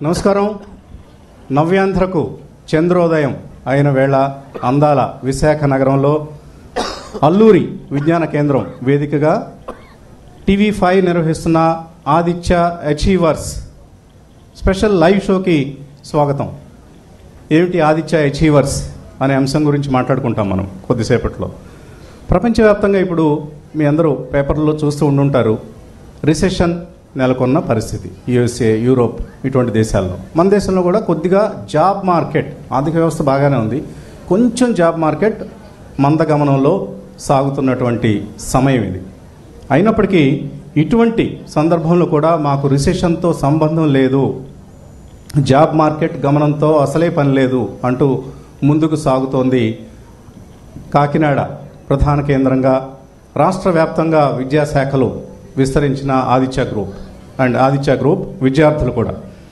నమస్కారం నవ్యాంధ్రకు చంద్రోదయం అయిన వేళ అందాల విశాఖ నగరంలో అల్లూరి విజ్ఞాన కేంద్రం వేదికగా టీవీ ఫైవ్ నిర్వహిస్తున్న ఆదిత్య అచీవర్స్ స్పెషల్ లైవ్ షోకి స్వాగతం ఏమిటి ఆదిత్య అచీవర్స్ అనే అంశం గురించి మాట్లాడుకుంటాం మనం కొద్దిసేపట్లో ప్రపంచవ్యాప్తంగా ఇప్పుడు మీ అందరూ పేపర్లో చూస్తూ ఉండుంటారు రిసెషన్ నెలకొన్న పరిస్థితి యుఎస్ఏ యూరోప్ ఇటువంటి దేశాల్లో మన దేశంలో కూడా కొద్దిగా జాబ్ మార్కెట్ ఆర్థిక వ్యవస్థ బాగానే ఉంది కొంచెం జాబ్ మార్కెట్ మందగమనంలో సాగుతున్నటువంటి సమయం ఇది అయినప్పటికీ ఇటువంటి సందర్భంలో కూడా మాకు రిసెషన్తో సంబంధం లేదు జాబ్ మార్కెట్ గమనంతో అసలే పని లేదు అంటూ ముందుకు సాగుతోంది కాకినాడ ప్రధాన కేంద్రంగా రాష్ట్ర వ్యాప్తంగా విద్యాశాఖలు విస్తరించిన Aditya group and Aditya group విద్యార్థులు కూడా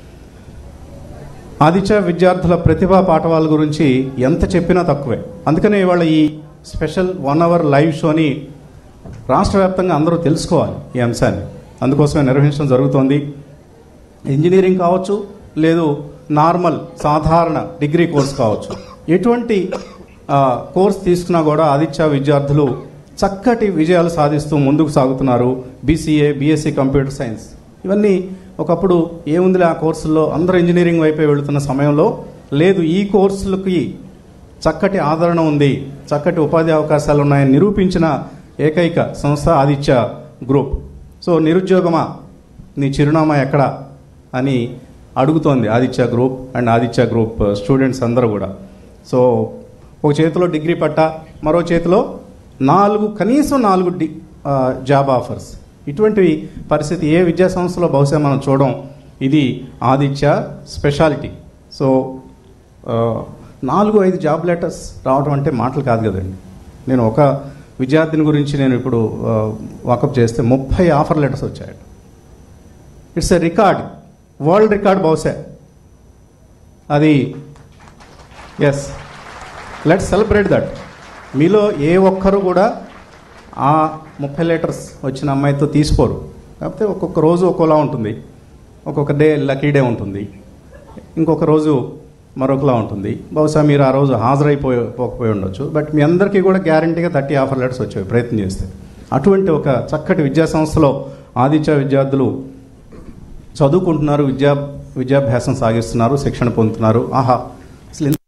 ఆదిత్య విద్యార్థుల ప్రతిభా పాఠవాల గురించి ఎంత చెప్పినా తక్కువే అందుకనే ఇవాళ ఈ స్పెషల్ వన్ అవర్ లైవ్ షోని రాష్ట్ర వ్యాప్తంగా అందరూ తెలుసుకోవాలి ఈ అంశాన్ని అందుకోసమే నిర్వహించడం జరుగుతోంది ఇంజనీరింగ్ కావచ్చు లేదు నార్మల్ సాధారణ డిగ్రీ కోర్స్ కావచ్చు ఎటువంటి ఆ, కోర్స్ తీసుకున్నా కూడా ఆదిత్య విద్యార్థులు చక్కటి విజయాలు సాధిస్తూ ముందుకు సాగుతున్నారు బీసీఏ బీఎస్సీ కంప్యూటర్ సైన్స్ ఇవన్నీ ఒకప్పుడు ఏముందిలే ఆ కోర్సుల్లో అందరూ ఇంజనీరింగ్ వైపే వెళుతున్న సమయంలో లేదు ఈ కోర్సులకి చక్కటి ఆదరణ ఉంది చక్కటి ఉపాధి అవకాశాలు ఉన్నాయని నిరూపించిన ఏకైక సంస్థ ఆదిత్య గ్రూప్ సో నిరుద్యోగమా నీ చిరునామా ఎక్కడ అని అడుగుతోంది Aditya group and Aditya group students అందరూ కూడా సో ఒక చేతిలో డిగ్రీ పట్టా మరో చేతిలో నాలుగు కనీసం నాలుగు డి ఆ, జాబ్ ఆఫర్స్ ఇటువంటి పరిస్థితి ఏ విద్యా సంస్థలో బహుశా మనం చూడడం ఇది ఆదిత్య స్పెషాలిటీ సో ఆ, నాలుగు ఐదు జాబ్ లెటర్స్ రావడం అంటే మాటలు కాదు కదండి నేను ఒక విద్యార్థిని గురించి నేను ఇప్పుడు వాకప్ చేస్తే ముప్పై ఆఫర్ లెటర్స్ వచ్చాయి it's a record world record బహుశా అది ఎస్ లెట్ సెలబ్రేట్ దట్ మీలో ఏ ఒక్కరు కూడా ఆ ముప్పై లీటర్స్ వచ్చిన అమ్మాయితో తీసిపోరు కాకపోతే ఒక్కొక్క రోజు ఒక్కోలా ఉంటుంది ఒక్కొక్క డే లక్కీ డే ఉంటుంది ఇంకొక రోజు మరొకలా ఉంటుంది బహుశా మీరు ఆ రోజు హాజరైపోయి పోకపోయి ఉండొచ్చు బట్ మీ అందరికీ కూడా గ్యారంటీగా థర్టీ ఆఫర్ లెటర్స్ వచ్చాయి ప్రయత్నం చేస్తే అటువంటి ఒక చక్కటి విద్యా సంస్థలో ఆదిత్య విద్యార్థులు చదువుకుంటున్నారు విద్యా విద్యాభ్యాసం సాగిస్తున్నారు శిక్షణ పొందుతున్నారు ఆహా అసలు ఇంత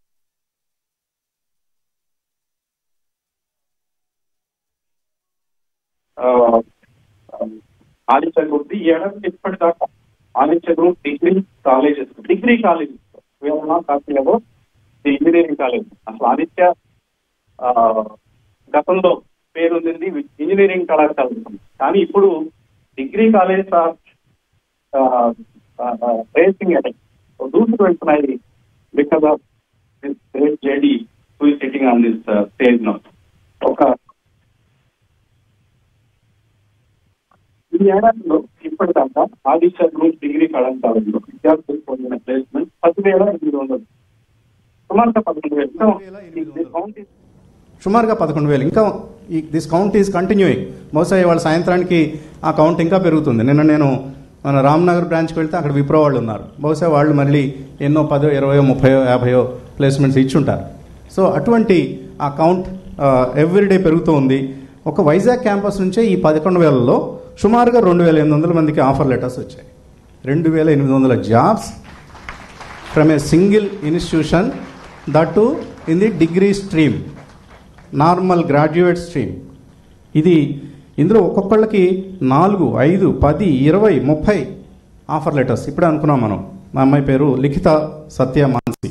ఆ, ఆదిత్య గ్రూప్ ఈ ఏడాది ఇప్పటిదాకా Aditya group degree colleges degree colleges talking about the engineering college అసలు ఆదిత్య ఆ, గతంలో పేరుంది ఇంజనీరింగ్ కళాశాల ఉంది. కానీ ఇప్పుడు డిగ్రీ కాలేజ్ రేసింగ్ అనే దూసుకు వెళ్తున్నాయి because of great JD who sitting on this stage no ఒక ఈ ఏడాదిలో ఇప్పటిదాకా ఆదిత్య గ్రూప్ డిగ్రీ కళాశాలలో విద్యార్థులు పొందిన ప్లేస్మెంట్ పదివేల ఎనిమిది వందలు సుమారుగా పదకొండు వేలు ఇంకా ఈ కౌంట్ is- సుమారుగా పదకొండు వేలు ఇంకా దిస్ కౌంట్ ఈజ్ కంటిన్యూయింగ్ బహుశా ఇవాళ సాయంత్రానికి ఆ కౌంట్ ఇంకా పెరుగుతుంది నిన్న నేను మన రామ్నగర్ బ్రాంచ్కి వెళ్తే అక్కడ విప్రో వాళ్ళు ఉన్నారు బహుశా వాళ్ళు మళ్ళీ ఎన్నో పదో ఇరవయో ముప్పయో యాభయో ప్లేస్మెంట్స్ ఇచ్చుంటారు సో అటువంటి ఆ కౌంట్ ఎవ్రీడే పెరుగుతూ ఉంది ఒక వైజాగ్ క్యాంపస్ నుంచే ఈ పదకొండు వేలలో సుమారుగా రెండు వేల ఎనిమిది వందల మందికి ఆఫర్ లెటర్స్ వచ్చాయి రెండు వేల ఎనిమిది వందల jobs from a single institution that too in the degree stream normal graduate stream ఇది ఇందులో ఒక్కొక్కళ్ళకి నాలుగు ఐదు పది ఇరవై ముప్పై ఆఫర్ లెటర్స్ ఇప్పుడే అనుకున్నాం మనం మా అమ్మాయి పేరు లిఖిత సత్య మాన్సి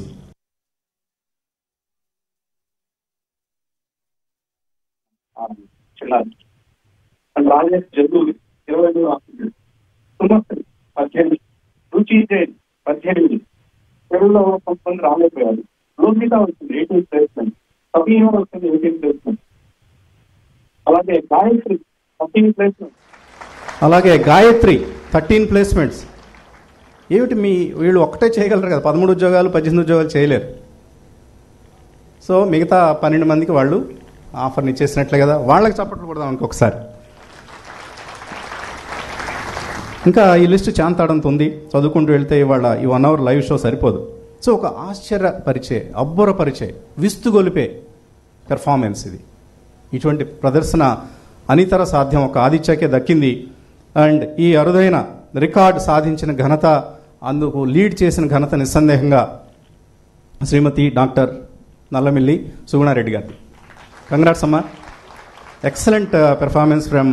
చిల్లాలి రాజేష్ జల్లూరి ఇరవై ఐదు ఆఫీసులు సుమత్ పద్దెనిమిది రుచి జైన్ పద్దెనిమిది తెలుగులో కొంతమంది రాలేకపోయారు లోహిత వచ్చింది ఎయిటీన్ ప్లేస్మెంట్ సబీనా వచ్చింది ఎయిటీన్ ప్లేస్మెంట్ అలాగే గాయత్రి థర్టీన్ ప్లేస్మెంట్ అలాగే గాయత్రి థర్టీన్ ప్లేస్మెంట్స్ ఏమిటి మీ వీళ్ళు ఒక్కటే చేయగలరు కదా పదమూడు ఉద్యోగాలు పద్దెనిమిది ఉద్యోగాలు చేయలేరు సో మిగతా పన్నెండు మందికి వాళ్ళు ఆఫర్ని ఇచ్చేసినట్లే కదా వాళ్ళకి చప్పట్లు కొడదాం ఇంకొకసారి ఇంకా ఈ లిస్ట్ చాంతాడంత ఉంది చదువుకుంటూ వెళ్తే ఇవాళ ఈ వన్ అవర్ లైవ్ షో సరిపోదు సో ఒక ఆశ్చర్యపరిచే అబ్బురపరిచే విస్తుగొలిపే పెర్ఫార్మెన్స్ ఇది ఇటువంటి ప్రదర్శన అనితర సాధ్యం ఒక ఆదిత్యకే దక్కింది అండ్ ఈ అరుదైన రికార్డ్ సాధించిన ఘనత అందుకు లీడ్ చేసిన ఘనత నిస్సందేహంగా శ్రీమతి డాక్టర్ నల్లమిల్లి సుగుణారెడ్డి గారి కంగ్రాట్స్ అమ్మా ఎక్సలెంట్ పెర్ఫార్మెన్స్ ఫ్రమ్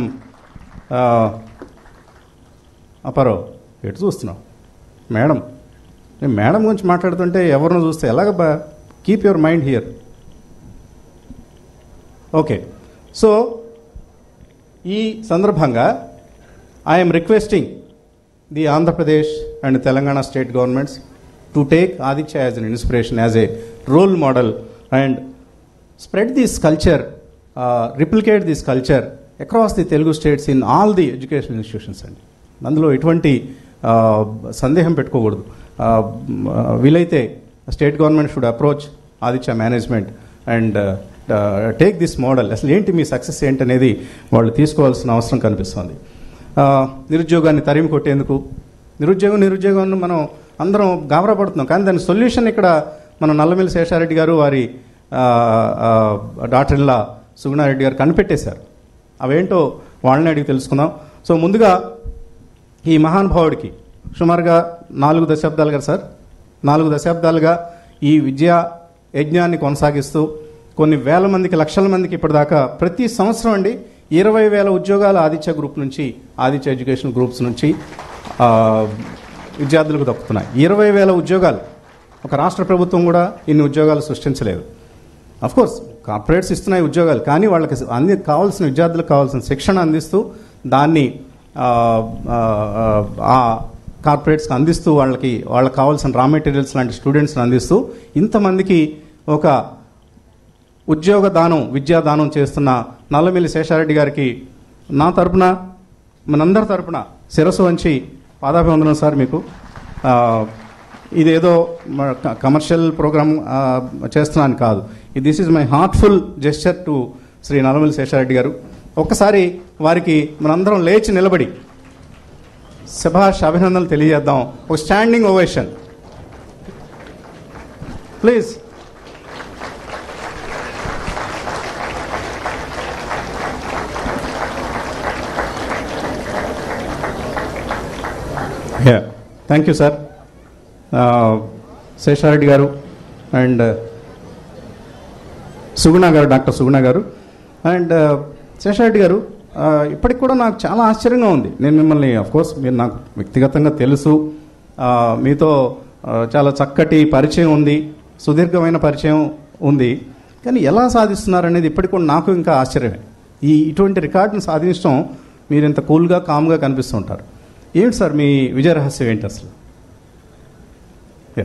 అపరో ఎటు చూస్తున్నావు మేడం నేను మేడం గురించి మాట్లాడుతుంటే ఎవరిని చూస్తే ఎలాగబ్బా keep your mind here okay so ఈ సందర్భంగా I'm requesting the Andhra Pradesh and Telangana state governments to take Aditya as an inspiration as a role model and spread this culture replicate this culture across the Telugu states in all the education institutions అండి అందులో ఎటువంటి ఆ, సందేహం పెట్టుకోకూడదు ఆ, మ్, వీలైతే state government should approach Aditya management and take this model అసలు ఏంటి మీ సక్సెస్ ఏంటి అనేది వాళ్ళు తీసుకోవాల్సిన అవసరం కనిపిస్తుంది ఆ, నిరుద్యోగాన్ని తరిమి కొట్టేందుకు నిరుద్యోగం నిరుద్యోగం మనం అందరం గాబరా పడుతున్నాం కానీ దాని సొల్యూషన్ ఇక్కడ మన నల్లమిల్లి శేషారెడ్డి గారు వారి ఆ, ఆ, డాక్టర్ ఇన్లా సుగుణారెడ్డి గారు కనిపెట్టేశారు అవేంటో వాళ్ళని అడిగి తెలుసుకుందాం సో ముందుగా ఈ మహానుభావుడికి సుమారుగా నాలుగు దశాబ్దాలుగా సార్ నాలుగు దశాబ్దాలుగా ఈ విద్యా యజ్ఞాన్ని కొనసాగిస్తూ కొన్ని వేల మందికి లక్షల మందికి ఇప్పటిదాకా ప్రతి సంవత్సరం అండి ఇరవై వేల ఉద్యోగాలు ఆదిత్య గ్రూప్ నుంచి ఆదిత్య ఎడ్యుకేషన్ గ్రూప్స్ నుంచి ఆ, విద్యార్థులకు దక్కుతున్నాయి ఇరవై వేల ఉద్యోగాలు ఒక రాష్ట్ర ప్రభుత్వం కూడా ఇన్ని ఉద్యోగాలు సృష్టించలేదు అఫ్ కోర్స్ కార్పొరేట్స్ ఇస్తున్నాయి ఉద్యోగాలు కానీ వాళ్ళకి అంది కావాల్సిన విద్యార్థులకు కావాల్సిన శిక్షణ అందిస్తూ దాన్ని ఆ, ఆ, ఆ కార్పొరేట్స్కి అందిస్తూ వాళ్ళకి వాళ్ళకి కావాల్సిన రా మెటీరియల్స్ లాంటి స్టూడెంట్స్ని అందిస్తూ ఇంతమందికి ఒక ఉద్యోగ దానం విద్యా దానం చేస్తున్న నల్లమిల్లి శేషారెడ్డి గారికి నా తరపున మనందరి తరపున శిరస్సు వంచి పాదాభివందనం సార్ మీకు ఆ, ఇదేదో మ- క- కమర్షియల్ ప్రోగ్రామ్ ఆ, చేస్తున్నాను కాదు this is my heartful gesture to Shri Nallamilli Seshareddy గారు ఒక్కసారి వారికి మనందరం లేచి నిలబడి శభాష్ అభినందనలు తెలియజేద్దాం ఒక standing ovation please yeah thank you sir Seshareddy గారు అండ్ సుగుణ గారు డాక్టర్ సుగుణ గారు అండ్ శేషారెడ్డి గారు ఆ, ఇప్పటికి కూడా నాకు చాలా ఆశ్చర్యంగా ఉంది నేను మిమ్మల్ని కోర్స్ మీరు నాకు వ్యక్తిగతంగా తెలుసు ఆ, మీతో ఆ, చాలా చక్కటి పరిచయం ఉంది సుదీర్ఘమైన పరిచయం ఉంది కానీ ఎలా సాధిస్తున్నారనేది ఇప్పటికి కూడా నాకు ఇంకా ఆశ్చర్యమే ఈ ఇటువంటి రికార్డును సాధించడం మీరు ఇంత కూల్గా కామ్గా కనిపిస్తుంటారు ఏంటి సార్ మీ విజయ రహస్యం ఏంటి అసలు Yeah.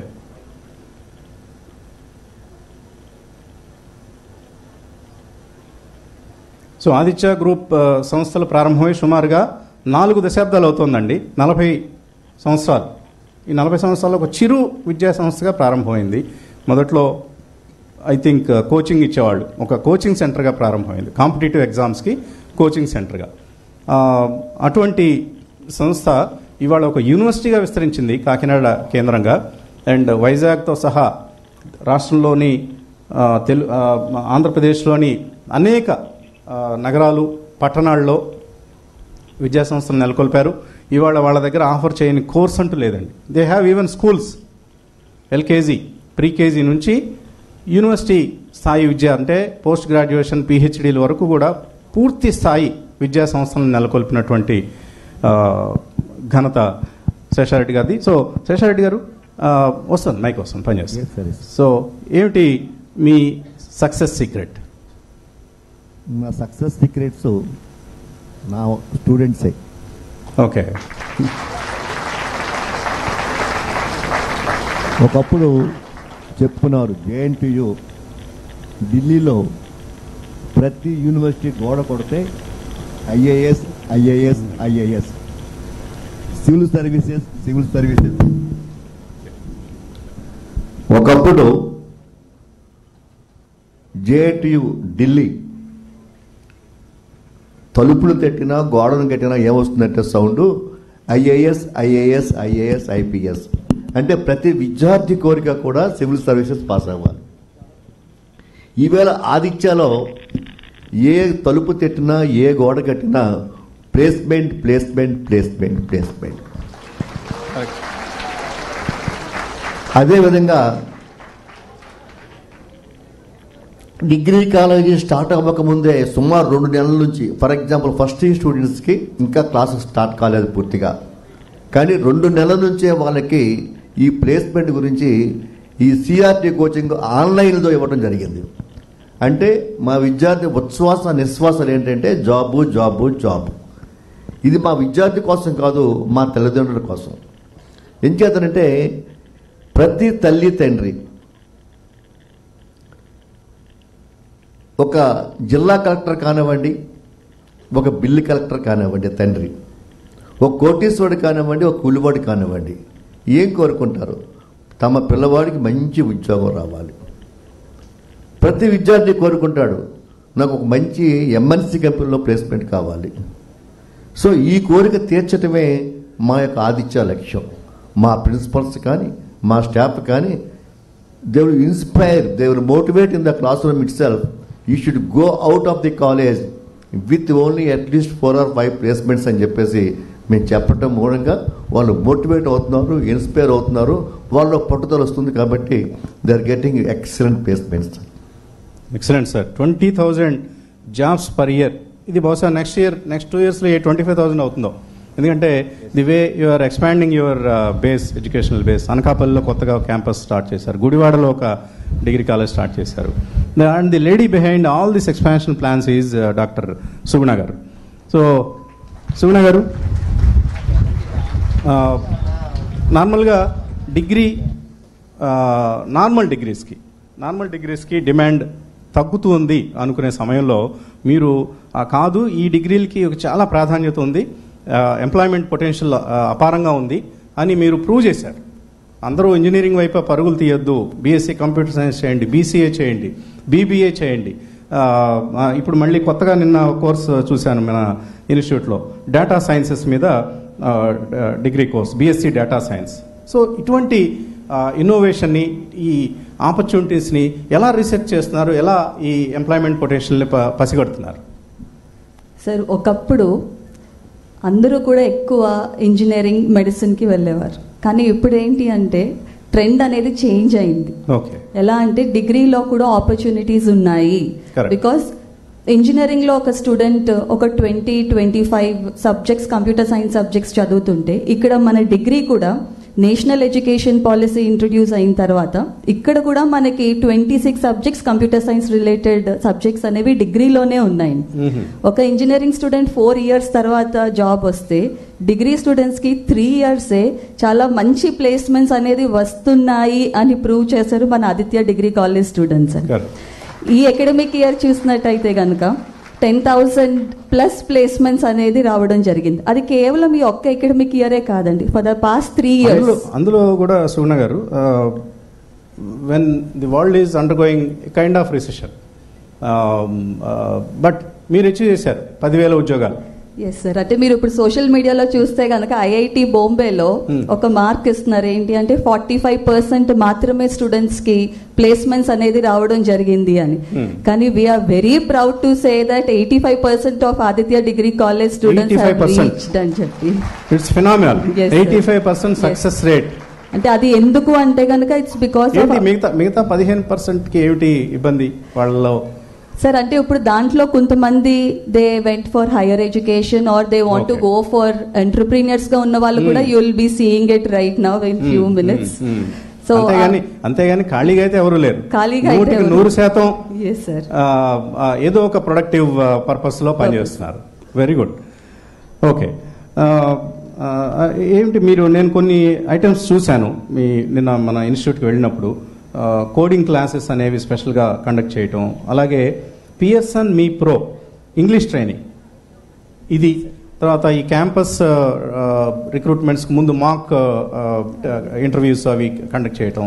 సో ఆదిత్య గ్రూప్ ఆ, సంస్థలు ప్రారంభమై సుమారుగా నాలుగు దశాబ్దాలు అవుతోందండి నలభై సంవత్సరాలు ఈ నలభై సంవత్సరాల్లో ఒక చిరు విద్యా సంస్థగా ప్రారంభమైంది మొదట్లో ఐ థింక్ కోచింగ్ ఇచ్చేవాళ్ళు ఒక కోచింగ్ సెంటర్గా ప్రారంభమైంది కాంపిటేటివ్ ఎగ్జామ్స్కి కోచింగ్ సెంటర్గా ఆ, అటువంటి సంస్థ ఇవాళ ఒక యూనివర్సిటీగా విస్తరించింది కాకినాడ కేంద్రంగా అండ్ వైజాగ్తో సహా రాష్ట్రంలోని ఆ, తెలు ఆ, ఆంధ్రప్రదేశ్లోని అనేక ఆ, నగరాలు పట్టణాల్లో విద్యా సంస్థలు నెలకొల్పారు ఇవాళ వాళ్ళ దగ్గర ఆఫర్ చేయని కోర్స్ అంటూ లేదండి they have even schools LKG pre KG నుంచి యూనివర్సిటీ స్థాయి విద్య అంటే పోస్ట్ గ్రాడ్యుయేషన్ పిహెచ్డీల వరకు కూడా పూర్తి స్థాయి విద్యా సంస్థలను నెలకొల్పినటువంటి ఆ, ఘనత శేషారెడ్డి గారిది సో శేషారెడ్డి గారు ఆ, వస్తుంది మైక్ వస్తుంది Yes, sir, పనిచేస్తుంది yes. సో ఏమిటి మీ సక్సెస్ సీక్రెట్ నా సక్సెస్ సీక్రెట్స్ నా స్టూడెంట్సే ఓకే ఒకప్పుడు చెప్పుకున్నారు జేఎన్టీయు ఢిల్లీలో ప్రతి యూనివర్సిటీ గోడ కొడితే IAS IAS IAS civil services civil services ఒకప్పుడు జేఎన్టీయు ఢిల్లీ తలుపులు తట్టినా గోడను కట్టినా ఏమొస్తుందంటే sound IAS IAS IAS IPS అంటే ప్రతి విద్యార్థి కోరిక కూడా సివిల్ సర్వీసెస్ పాస్ అవ్వాలి ఈవేళ ఆదిత్యలో ఏ తలుపు తెట్టినా ఏ గోడ కట్టినా ప్లేస్మెంట్ ప్లేస్మెంట్ ప్లేస్మెంట్ ప్లేస్మెంట్ అదేవిధంగా డిగ్రీ కాలేజీ స్టార్ట్ అవ్వకముందే సుమారు రెండు నెలల నుంచి ఫర్ ఎగ్జాంపుల్ ఫస్ట్ ఇయర్ స్టూడెంట్స్కి ఇంకా క్లాసెస్ స్టార్ట్ కాలేదు పూర్తిగా కానీ రెండు నెలల నుంచే వాళ్ళకి ఈ ప్లేస్మెంట్ గురించి ఈ సిఆర్టీ కోచింగ్ ఆన్లైన్లో ఇవ్వడం జరిగింది అంటే మా విద్యార్థి ఉచ్ఛ్వాస నిశ్వాసాలు ఏంటంటే జాబు జాబు జాబు ఇది మా విద్యార్థి కోసం కాదు మా తల్లిదండ్రుల కోసం ఏం చేతనంటే ప్రతి తల్లి తండ్రి ఒక జిల్లా కలెక్టర్ కానివ్వండి ఒక బిల్లు కలెక్టర్ కానివ్వండి తండ్రి ఒక కోటీశ్వరుడు కానివ్వండి ఒక కూలివాడు కానివ్వండి ఏం కోరుకుంటారు తమ పిల్లవాడికి మంచి ఉద్యోగం రావాలి ప్రతి విద్యార్థి కోరుకుంటాడు నాకు ఒక మంచి ఎంఎన్సీ కంపెనీలో ప్లేస్మెంట్ కావాలి సో ఈ కోరిక తీర్చటమే మా యొక్క ఆదిత్య లక్ష్యం మా ప్రిన్సిపల్స్ కానీ మా స్టాఫ్ కానీ they will inspire they will motivate in the classroom itself you should go out of the college with only at least four or five placements అని చెప్పేసి మేము చెప్పటం మూలంగా వాళ్ళు మోటివేట్ అవుతున్నారు ఇన్స్పైర్ అవుతున్నారు వాళ్ళ పట్టుదల వస్తుంది కాబట్టి they are getting excellent placements excellent sir twenty thousand jobs per year ఇది బహుశా నెక్స్ట్ ఇయర్ నెక్స్ట్ టూ ఇయర్స్లో ఏ ట్వంటీ ఫైవ్ థౌసండ్ అవుతుందో ఎందుకంటే the way you are expanding your base educational base అనకాపల్లిలో కొత్తగా క్యాంపస్ స్టార్ట్ చేశారు గుడివాడలో ఒక డిగ్రీ కాలేజ్ స్టార్ట్ చేశారు and the lady behind all this expansion plans is doctor Suguna గారు సో సుగుణ గారు నార్మల్గా డిగ్రీ నార్మల్ డిగ్రీస్కి నార్మల్ డిగ్రీస్కి డిమాండ్ తగ్గుతూ ఉంది అనుకునే సమయంలో మీరు ఆ, కాదు ఈ డిగ్రీలకి ఒక చాలా ప్రాధాన్యత ఉంది ఎంప్లాయ్మెంట్ పొటెన్షియల్ అపారంగా ఉంది అని మీరు ప్రూవ్ చేశారు అందరూ ఇంజనీరింగ్ వైపు పరుగులు తీయొద్దు బీఎస్సీ కంప్యూటర్ సైన్స్ చేయండి బీసీఏ చేయండి బీబీఏ చేయండి ఆ, ఆ, ఇప్పుడు మళ్ళీ కొత్తగా నిన్న కోర్స్ చూశాను మన ఇన్స్టిట్యూట్లో డేటా సైన్సెస్ మీద ఆ, degree course BSc data science so ఇటువంటి ఇన్నోవేషన్ని ఈ ఆపర్చునిటీస్ని ఎలా రీసెర్చ్ చేస్తున్నారు ఎలా ఈ ఎంప్లాయ్మెంట్ పొటెన్షియల్ని ప- పసిగడుతున్నారు సార్ ఒకప్పుడు అందరూ కూడా ఎక్కువ ఇంజనీరింగ్ మెడిసిన్కి వెళ్ళేవారు కానీ ఇప్పుడు ఏంటి అంటే ట్రెండ్ అనేది చేంజ్ అయింది ఓకే ఎలా అంటే డిగ్రీలో కూడా ఆపర్చునిటీస్ ఉన్నాయి Correct. బికాస్ ఇంజనీరింగ్ లో ఒక స్టూడెంట్ ఒక twenty twenty five subjects computer science subjects చదువుతుంటే ఇక్కడ మన డిగ్రీ కూడా నేషనల్ ఎడ్యుకేషన్ పాలసీ ఇంట్రొడ్యూస్ అయిన తర్వాత ఇక్కడ కూడా మనకి twenty six subjects computer science related subjects అనేవి డిగ్రీలోనే ఉన్నాయి ఒక ఇంజనీరింగ్ స్టూడెంట్ ఫోర్ ఇయర్స్ తర్వాత జాబ్ వస్తే డిగ్రీ స్టూడెంట్స్ కి త్రీ ఇయర్సే చాలా మంచి ప్లేస్మెంట్స్ అనేది వస్తున్నాయి అని ప్రూవ్ చేశారు మన Aditya degree college students Correct. ఈ అకాడమిక్ ఇయర్ చూసినట్టయితే కనుక టెన్ థౌసండ్ ప్లస్ ప్లేస్మెంట్స్ అనేది రావడం జరిగింది అది కేవలం ఈ ఒక్క అకాడమిక్ ఇయరే కాదండి ఫర్ ద పాస్ట్ త్రీ అందులో ఇయర్స్ అందులో కూడా సుగుణ గారు when the world is undergoing kind of recession but మీరు అచీవ్ చేశారు పదివేల ఉద్యోగాలు ఎస్ సార్ అంటే మీరు ఇప్పుడు సోషల్ మీడియాలో చూస్తే కనుక ఐఐటి బొంబేలో Hmm. ఒక మార్క్ ఇస్తున్నారు ఏంటి అంటే ఫార్టీ ఫైవ్ పర్సెంట్ మాత్రమే స్టూడెంట్స్ కి ప్లేస్మెంట్స్ అనేది రావడం జరిగింది అని Hmm. కానీ we are very proud to say that eighty five percent of Aditya degree college students 85%. Reached అని చెప్పి it's phenomenal Yes, sir. Eighty five percent Yes. Success rate అంటే అది ఎందుకు అంటే కనుక ఇట్స్ బికాస్ ఏంటి మిగతా మిగతా పదిహేను పర్సెంట్కి ఏమిటి ఇబ్బంది వాళ్ళలో సార్ అంటే ఇప్పుడు దాంట్లో కొంతమంది they went for higher education or they want to Okay. Go for entrepreneurs గా ఉన్న వాళ్ళు కూడా Hmm. You will be seeing it right now in few minutes so అంతేగాని అంతేగాని ఖాళీగా అయితే ఎవరు లేరు ఖాళీగా అయితే నూటికి ఎవరు- నూరు శాతం ఎస్ సార్ ఆ, ఆ, ఏదో ఒక ప్రొడక్టివ్ పర్పస్ లో పనిచేస్తున్నారు వెరీ గుడ్ ఓకే ఏమిటి మీరు నేను కొన్ని ఐటమ్స్ చూశాను మీ నిన్న మన ఇన్స్టిట్యూట్కి వెళ్ళినప్పుడు కోడింగ్ క్లాసెస్ అనేవి స్పెషల్గా కండక్ట్ చేయటం అలాగే PSN MePro English training ఇది తర్వాత ఈ క్యాంపస్ రిక్రూట్మెంట్స్కి ముందు మాక్ ఇంటర్వ్యూస్ అవి కండక్ట్ చేయటం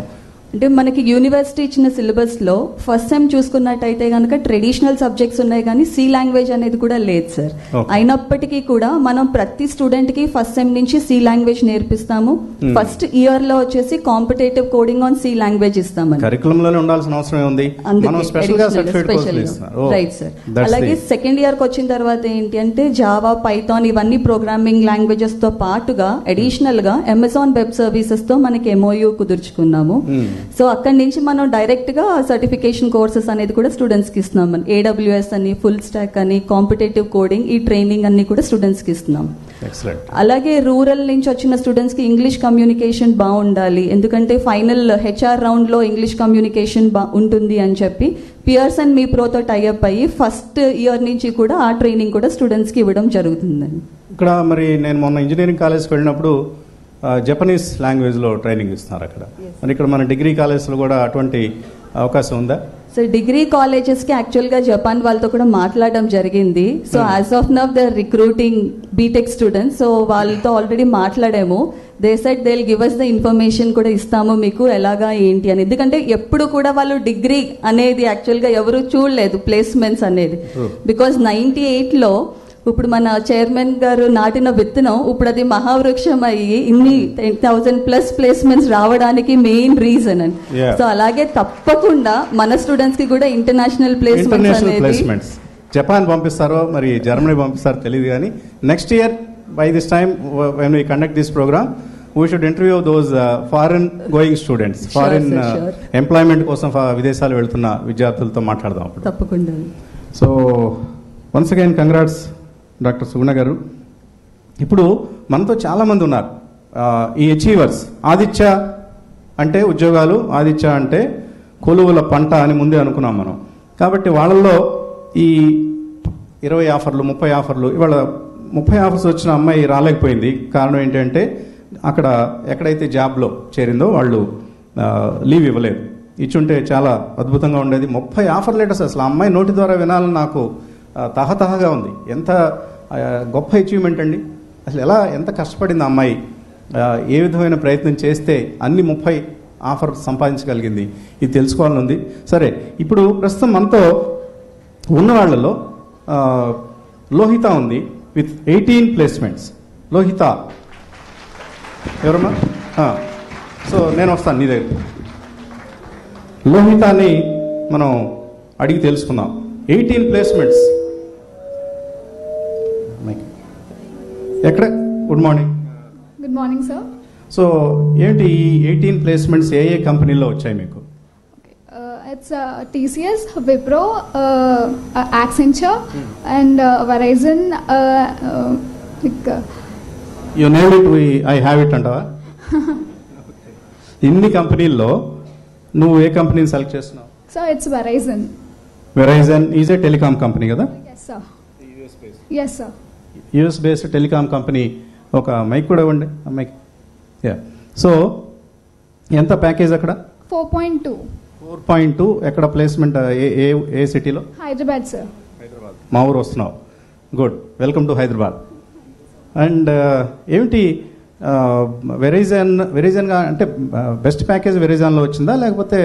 అంటే మనకి యూనివర్సిటీ ఇచ్చిన సిలబస్ లో ఫస్ట్ టైం చూసుకున్నట్టయితే కనుక ట్రెడిషనల్ సబ్జెక్ట్స్ ఉన్నాయి కానీ సి లాంగ్వేజ్ అనేది కూడా లేదు సార్ Okay. అయినప్పటికీ కూడా మనం ప్రతి స్టూడెంట్ కి ఫస్ట్ సెమ్ నుంచి సి లాంగ్వేజ్ నేర్పిస్తాము Hmm. ఫస్ట్ ఇయర్ లో వచ్చేసి competitive coding on C language ఇస్తామని కరికులం లోనే ఉండాల్సిన అవసరం ఉంది మనం స్పెషల్ గా సర్టిఫికేట్ కోర్సులు ఇస్తున్నారు రైట్ సార్ అలాగే సెకండ్ ఇయర్ కి వచ్చిన తర్వాత ఏంటి అంటే జావా పైథాన్ ఇవన్నీ ప్రోగ్రామింగ్ లాంగ్వేజెస్ తో పాటుగా అడిషనల్ గా అమెజాన్ వెబ్ సర్వీసెస్ తో మనకి ఎంఓయూ కుదుర్చుకున్నాము సో అక్కడి నుంచి మనం డైరెక్ట్ గా సర్టిఫికేషన్ కోర్సెస్ అనేది కూడా స్టూడెంట్స్ కి ఇస్తున్నాం ఏడబ్ల్యూఎస్ అని ఫుల్ స్టాక్ అని కాంపిటేటివ్ కోడింగ్ ఈ ట్రైనింగ్ అన్ని కూడా స్టూడెంట్స్ కి ఇస్తున్నాం ఎక్సలెంట్ అలాగే రూరల్ నుంచి వచ్చిన స్టూడెంట్స్ కి ఇంగ్లీష్ కమ్యూనికేషన్ బాగుండాలి ఎందుకంటే ఫైనల్ హెచ్ఆర్ రౌండ్ లో ఇంగ్లీష్ కమ్యూనికేషన్ బా ఉంటుంది అని చెప్పి పియర్స్ అండ్ మీ ప్రోతో టైఅప్ అయ్యి ఫస్ట్ ఇయర్ నుంచి కూడా ఆ ట్రైనింగ్ కూడా స్టూడెంట్స్ కి ఇవ్వడం జరుగుతుందండి ఇక్కడ మరి నేను మొన్న ఇంజనీరింగ్ కాలేజ్కి వెళ్ళినప్పుడు ఆ, జపనీస్ లాంగ్వేజ్లో ట్రైనింగ్ ఇస్తున్నారు అక్కడ మరి ఇక్కడ మన డిగ్రీ కాలేజ్లో కూడా అటువంటి అవకాశం ఉందా సో డిగ్రీ కాలేజెస్ కి యాక్చువల్ గా జపాన్ వాళ్ళతో కూడా మాట్లాడడం జరిగింది so Hmm. As of now the recruiting BTech students so వాళ్ళతో ఆల్రెడీ మాట్లాడాము they set they give us the information కూడా ఇస్తాము మీకు ఎలాగా ఏంటి అని ఎందుకంటే ఎప్పుడు కూడా వాళ్ళు డిగ్రీ అనేది యాక్చువల్ గా ఎవరు చూడలేదు ప్లేస్మెంట్స్ అనేది True. బికాస్ నైన్టీ ఎయిట్ లో ఇప్పుడు మన చైర్మన్ గారు నాటిన విత్తనం ఇప్పుడు అది మహావృక్షం అయ్యి ఇన్ని టెన్ థౌసండ్ ప్లస్ ప్లేస్మెంట్స్ రావడానికి మెయిన్ రీజన్ అని Yeah. సో అలాగే తప్పకుండా మన స్టూడెంట్స్ కి కూడా ఇంటర్నేషనల్ ప్లేస్మెంట్స్ ఇంటర్నేషనల్ అనేది ప్లేస్మెంట్స్ జపాన్ పంపిస్తారో మరి జర్మనీ పంపిస్తారో తెలియదు కానీ next year by this time when we conduct this program we should interview those foreign going students Sure, foreign sir, sure. Employment కోసం ఫ- విదేశాలు వెళ్తున్న విద్యార్థులతో మాట్లాడదాం అప్పుడు తప్పకుండా so once again congrats doctor Suguna గారు ఇప్పుడు మనతో చాలామంది ఉన్నారు ఆ, ఈ అచీవర్స్ ఆదిత్య అంటే ఉద్యోగాలు ఆదిత్య అంటే కొలువుల పంట అని ముందే అనుకున్నాం మనం కాబట్టి వాళ్ళల్లో ఈ ఇరవై ఆఫర్లు ముప్పై ఆఫర్లు ఇవాళ ముప్పై ఆఫర్స్ వచ్చిన అమ్మాయి రాలేకపోయింది కారణం ఏంటంటే అక్కడ ఎక్కడైతే జాబ్లో చేరిందో వాళ్ళు ఆ, లీవ్ ఇవ్వలేదు ఇచ్చుంటే చాలా అద్భుతంగా ఉండేది ముప్పై ఆఫర్ లెటర్స్ అసలు ఆ అమ్మాయి నోటి ద్వారా వినాలని నాకు ఆ, తహతహగా ఉంది ఎంత ఆ, గొప్ప అచీవ్మెంట్ అండి అసలు ఎలా ఎంత కష్టపడింది ఆ అమ్మాయి ఆ, ఏ విధమైన ప్రయత్నం చేస్తే అన్ని ముప్పై ఆఫర్ సంపాదించగలిగింది ఇది తెలుసుకోవాలని ఉంది సరే ఇప్పుడు ప్రస్తుతం మనతో ఉన్న వాళ్ళలో ఆ, లోహిత ఉంది విత్ ఎయిటీన్ ప్లేస్మెంట్స్ లోహిత ఎవరమ్మా ఆ, సో నేను వస్తాను నీ దగ్గర లోహితాని మనం అడిగి తెలుసుకుందాం ఎయిటీన్ ప్లేస్మెంట్స్ ఎక్కడ good morning good morning sir so ఏంటి ఈ ఎయిటీన్ ప్లేస్మెంట్స్ ఏ ఏ కంపెనీలో వచ్చాయి మీకు it's TCS Wipro Accenture and Verizon like you name it I have it అంటావా ఇన్ని కంపెనీల్లో నువ్వు ఏ కంపెనీని సెలెక్ట్ చేస్తున్నావు so it's Verizon Verizon is a telecom company కదా yes sir yes sir US based telecom company ఒక మైక్ కూడా ఇవ్వండి ఆ మైక్ యా సో ఎంత ప్యాకేజ్ అక్కడ four point two four point two ఎక్కడ ప్లేస్మెంట్ ఏ ఏ ఏ సిటీలో హైదరాబాద్ సార్ మా ఊరు వస్తున్నావు good welcome to Hyderabad and ఏమిటి వెరైజన్ వెరైజన్గా అంటే బెస్ట్ ప్యాకేజ్ వెరైజాన్లో వచ్చిందా లేకపోతే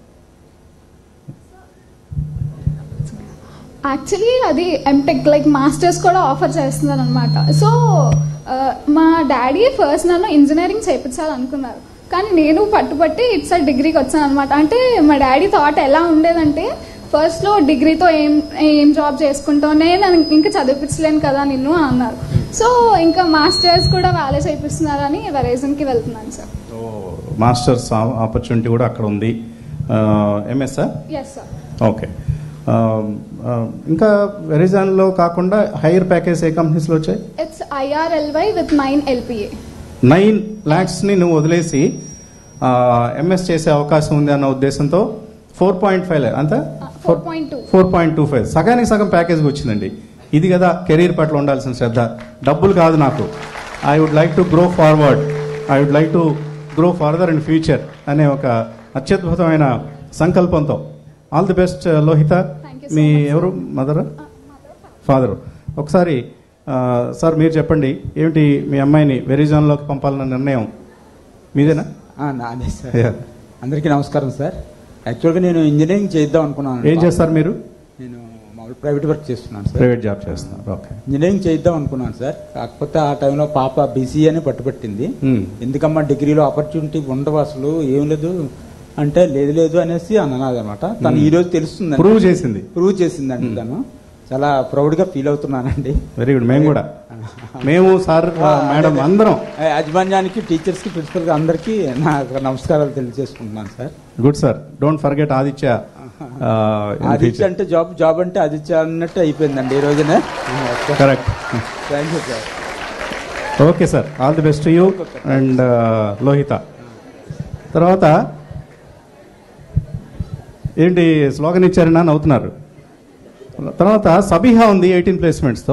యాక్చువల్లీ అది ఎంటెక్ లైక్ మాస్టర్స్ కూడా ఆఫర్ చేస్తున్నారు అనమాట సో మా డాడీ ఫస్ట్ నన్ను ఇంజనీరింగ్ చేయించాలనుకున్నారు కానీ నేను పట్టుబట్టి ఇటు సైడ్ డిగ్రీకి వచ్చాను అనమాట అంటే మా డాడీ థాట్ ఎలా ఉండేదంటే ఫస్ట్లో డిగ్రీతో ఏం ఏం జాబ్ చేసుకుంటావు నేను ఇంకా చదివించలేను కదా నిన్ను అని అన్నారు సో ఇంకా మాస్టర్స్ కూడా వాళ్ళే చేయిస్తున్నారని వెరైజన్కి వెళ్తున్నాను సార్ మాస్టర్స్ ఆపర్చునిటీ కూడా అక్కడ ఉంది ఎంఎస్ఆ ఎస్ సార్ ఓకే ఇంకా వెరైజాన్లో కాకుండా హైయర్ ప్యాకేజ్ ఏ కంపెనీస్లో వచ్చాయి it's early with nine LPA nine ల్యాక్స్ని నువ్వు వదిలేసి ఎంఎస్ చేసే అవకాశం ఉంది అన్న ఉద్దేశంతో ఫోర్ పాయింట్ ఫైవ్ అంతా four point two four point two five సగానికి సగం ప్యాకేజ్ వచ్చిందండి ఇది కదా కెరీర్ పట్ల ఉండాల్సిన శ్రద్ధ డబ్బులు కాదు నాకు I would like to grow forward I would like to grow further in future అనే ఒక అత్యద్భుతమైన సంకల్పంతో all the best Lohitha Thank you so మీ much, sir. ఎవరు మదర్ ఫాదర్ ఒకసారి ఆ, సార్ మీరు చెప్పండి ఏమిటి మీ అమ్మాయిని వెరిజాన్లోకి పంపాలన్న నిర్ణయం మీదేనా ఆ, నాదే సార్ Yeah. అందరికీ నమస్కారం సార్ యాక్చువల్గా నేను ఇంజనీరింగ్ చేద్దాం అనుకున్నాను ఏం చేస్తారు మీరు నేను మామూలు ప్రైవేట్ వర్క్ చేస్తున్నాను సార్ ప్రైవేట్ జాబ్ చేస్తున్నారు ఓకే ఇంజనీరింగ్ చేద్దాం అనుకున్నాను సార్ కాకపోతే ఆ టైంలో పాప బీసీ అని పట్టుబట్టింది Hmm. ఎందుకమ్మా డిగ్రీలో ఆపర్చునిటీ ఉండవు అసలు ఏం లేదు అంటే లేదు లేదు అనేసి అన్నది అనమాట తను ఈ రోజు తెలుస్తుంది ప్రూవ్ చేసింది ప్రూవ్ చేసిందండి తను చాలా ప్రౌడ్ గా ఫీల్ అవుతున్నానండి వెరీ గుడ్ మేము కూడా మేము సార్ మేడం అందరం ఆ, యాజమాన్యానికి టీచర్స్ కి ప్రిన్సిపల్ గా అందరికీ నా నమస్కారాలు తెలియజేసుకుంటున్నాను sir good sir don't forget Aditya Aditya అంటే జాబ్ జాబ్ అంటే ఆదిత్య అన్నట్టు అయిపోయిందండి ఈ రోజునే correct thank you sir okay sir all the best you and Lohitha తర్వాత ఏంటి స్లోగన్ ఇచ్చారని నవ్వుతున్నారు తర్వాత సబిహా ఉంది ఎయిటీన్ ప్లేస్మెంట్స్తో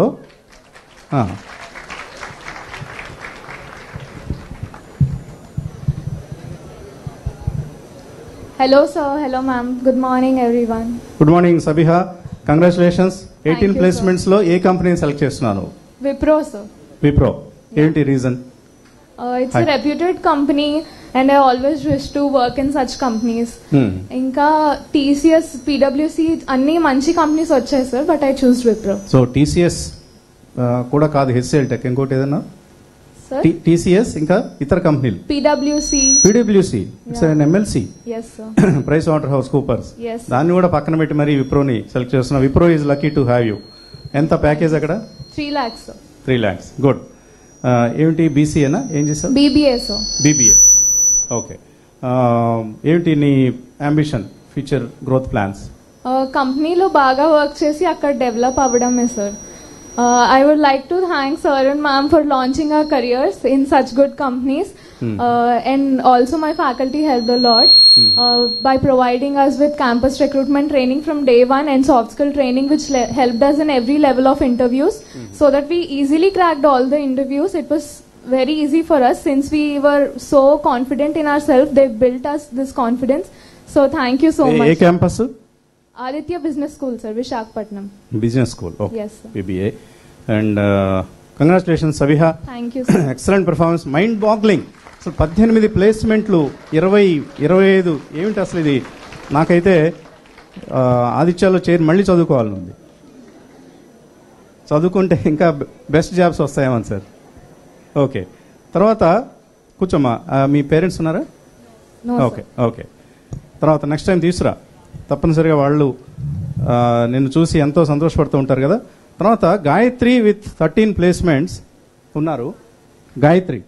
Hello, sir. Hello, ma'am. Good morning, everyone. Good morning Sabiha congratulations eighteen you, sir. ప్లేస్మెంట్స్లో ఏ కంపెనీని సెలెక్ట్ చేస్తున్నాను Wipro, sir. విప్రో ఏంటి reason Uh, it's Hi. a reputed company, and I always wish to work in such companies. ఇంకా TCS పీడబ్ల్యూసి అన్ని మంచి companies వచ్చాయి sir but I choose Wipro so TCS కూడా కాదు హెచ్సిఎల్ టెక్ ఇంకోటి ఏదన్నా సార్ టీసీఎస్ ఇంకా ఇతర కంపెనీలు పీడబ్ల్యూసి పీడబ్ల్యూసి ఇట్స్ Yeah. అన్ ఎమ్మెల్సీ yes sir price water house coopers Yes. దాన్ని కూడా పక్కన పెట్టి మరి విప్రోని సెలెక్ట్ చేస్తున్నా Wipro is lucky to have you ఎంత ప్యాకేజ్ అక్కడ three lakhs sir three lakhs good ఏమిటి బీసీఏనా ఏం చేసావు బీబీఏ సార్ బీబీఏ ఓకే ఏమిటి నీ అంబిషన్ ఫ్యూచర్ గ్రోత్ ప్లాన్స్ కంపెనీలో బాగా వర్క్ చేసి అక్కడ డెవలప్ అవ్వడమే sir I would like to thank sir and ma'am for launching our careers in such good companies and also my faculty help the lad by providing us with campus recruitment training from day one and soft skill training which le- helped us in every level of interviews so that we easily cracked all the interviews it was very easy for us since we were so confident in ourselves they built us this confidence so thank you so ఏ much campus Aditya Business School, sir, Vishakhapatnam. Business school okay Yes, sir. BBA and congratulation Saviha Thank you, sir. Excellent performance mind boggling అసలు పద్దెనిమిది ప్లేస్మెంట్లు ఇరవై ఇరవై ఐదు ఏమిటి అసలు ఇది నాకైతే ఆ, ఆదిత్యాలో చేరి మళ్ళీ చదువుకోవాలని ఉంది చదువుకుంటే ఇంకా బెస్ట్ జాబ్స్ వస్తాయేమని సార్ ఓకే తర్వాత కూర్చోమ్మా ఆ, మీ పేరెంట్స్ ఉన్నారా No, sir. ఓకే ఓకే తర్వాత నెక్స్ట్ టైం తీసురా తప్పనిసరిగా వాళ్ళు ఆ, నిన్ను చూసి ఎంతో సంతోషపడుతూ ఉంటారు కదా తర్వాత గాయత్రి విత్ థర్టీన్ ప్లేస్మెంట్స్ ఉన్నారు గాయత్రి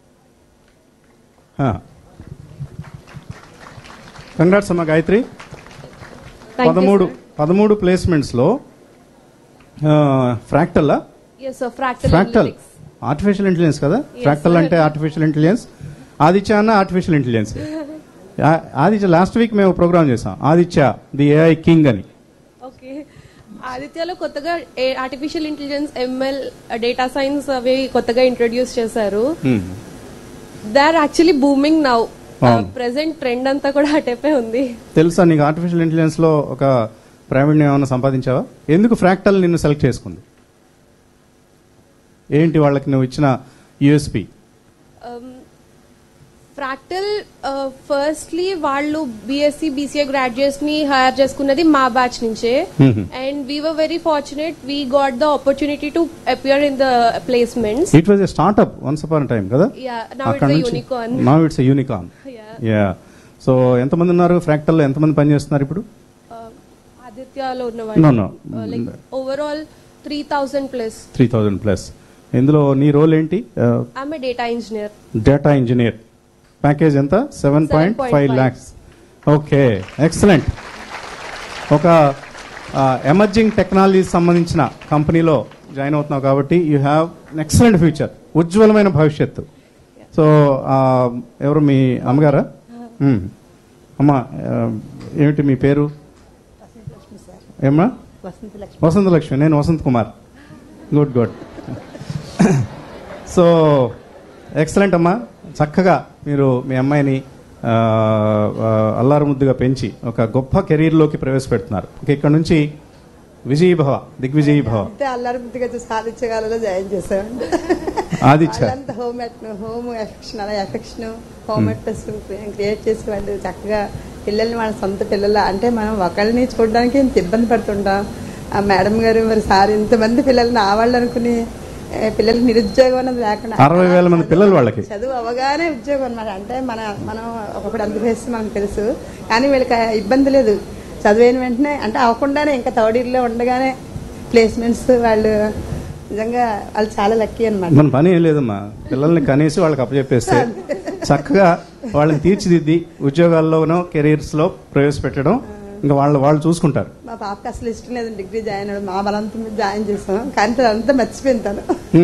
కంగ్రాట్స్ అమ్మా గాయత్రి Thank you, పదమూడు sir. పదమూడు ప్లేస్మెంట్స్లో ఫ్రాక్టల్లా Yes, sir. Fractal, Fractal analytics. Artificial intelligence కదా Yes, ఫ్రాక్టల్ sir. అంటే ఆర్టిఫిషియల్ ఇంటెలిజెన్స్ ఆదిత్య అన్న artificial intelligence Aditya last week మేము ప్రోగ్రామ్ చేసాం ఆదిత్య ది ఏఐ కింగ్ అని ఓకే ఆదిత్యలో కొత్తగా artificial intelligence ML data science అవి కొత్తగా ఇంట్రొడ్యూస్ చేశారు they are actually booming now అవును. ప్రెసెంట్ ట్రెండ్ అంతా కూడా అటైపే ఉంది తెలుసా నీకు ఆర్టిఫిషియల్ ఇంటెలిజెన్స్ లో ఒక ప్రావీణ్యం ఏమైనా సంపాదించావా ఎందుకు ఫ్రాక్టల్ నిన్ను సెలెక్ట్ చేసుకుంది ఏంటి వాళ్ళకి నువ్వు ఇచ్చిన యుఎస్పి ఫ్రాక్టల్ ఫస్ట్లీ వాళ్ళు బీఎస్సీ బీసీఏ గ్రాడ్యుయేట్స్ ని హైర్ చేసుకున్నది మా బ్యాచ్ నుంచే Mhm. And we were very fortunate we got the opportunity to appear in the placements it was a startup once upon time కదా Yeah, now it's a unicorn. నా ఇట్స్ unicorn Yeah. Yeah so ఎంతమంది ఉన్నారు fractal ఎంతమంది పని చేస్తున్నారు ఇప్పుడు ఆదిత్యలో ఉన్న No, no. Like overall three thousand plus three thousand plus ఇందులో నీ రోల్ ఏంటి I'm data engineer data engineer package ఎంత seven point five 7.5. Lakhs okay excellent ఒక ఎమర్జింగ్ టెక్నాలజీ సంబంధించిన కంపెనీలో జాయిన్ అవుతున్నావు కాబట్టి యూ హ్యావ్ ఎక్సలెంట్ ఫ్యూచర్ ఉజ్వలమైన భవిష్యత్తు సో ఎవరు మీ అమ్మగారా మ్మ్. అమ్మ ఆ, ఏమిటి మీ పేరు ఏమ్మా వసంత లక్ష్మి నేను Vasant Kumar good good so excellent అమ్మా చక్కగా మీరు మీ అమ్మాయిని ఆ, ఆ, అల్లారు ముద్దుగా పెంచి ఒక గొప్ప కెరీర్లోకి ప్రవేశపెడుతున్నారు ఇక ఇక్కడ నుంచి విజయీ భవ దిగ్విజయీ భవ అంతే అల్లరి బుద్ధిగా చూసి ఆదిత్యగాలలో జాయిన్ చేసామండి ఆదిత్య వాళ్ళంతా హోమ్ హోమ్ ఎఫెక్షన్ అలా ఎఫెక్షన్ హోమ్ ఎట్స్ క్రియేట్ చేసి వాళ్ళు చక్కగా పిల్లల్ని వాళ్ళ సొంత పిల్లల అంటే మనం ఒకళ్ళని చూడడానికి ఇంత ఇబ్బంది పడుతుంటాం ఆ మేడం గారు మరి సార్ ఇంతమంది పిల్లల్ని ఆవాళ్ళు అనుకుని ఏ, పిల్లలకి నిరుద్యోగం అన్నది లేకుండా అరవై వేల మంది పిల్లలు వాళ్ళకి చదువు అవగానే ఉద్యోగం అనమాట అంటే మన మనం ఒకప్పుడు అందుకు వేస్తే మనకు తెలుసు కానీ వీళ్ళకి ఆ ఇబ్బంది లేదు చదివిన వెంటనే అంటే అవ్వకుండానే ఇంకా థర్డ్ ఇయర్లో ఉండగానే ప్లేస్మెంట్స్ వాళ్ళు నిజంగా వాళ్ళు చాలా లక్కీ అనమాట మన పని ఏం లేదమ్మా పిల్లల్ని కనీసి వాళ్ళకి అప్పచెప్పేస్తే చక్కగా వాళ్ళని తీర్చిదిద్ది ఉద్యోగాల్లోనో కెరీర్స్ లో ప్రవేశపెట్టడం ఇంకా వాళ్ళు వాళ్ళు చూసుకుంటారు మా పాపకి అసలు ఇష్టం లేదు డిగ్రీ జాయిన్ అవ్వడం మా బలంతం మీద జాయిన్ చేసాం కానీ అంతా మర్చిపోయింది తను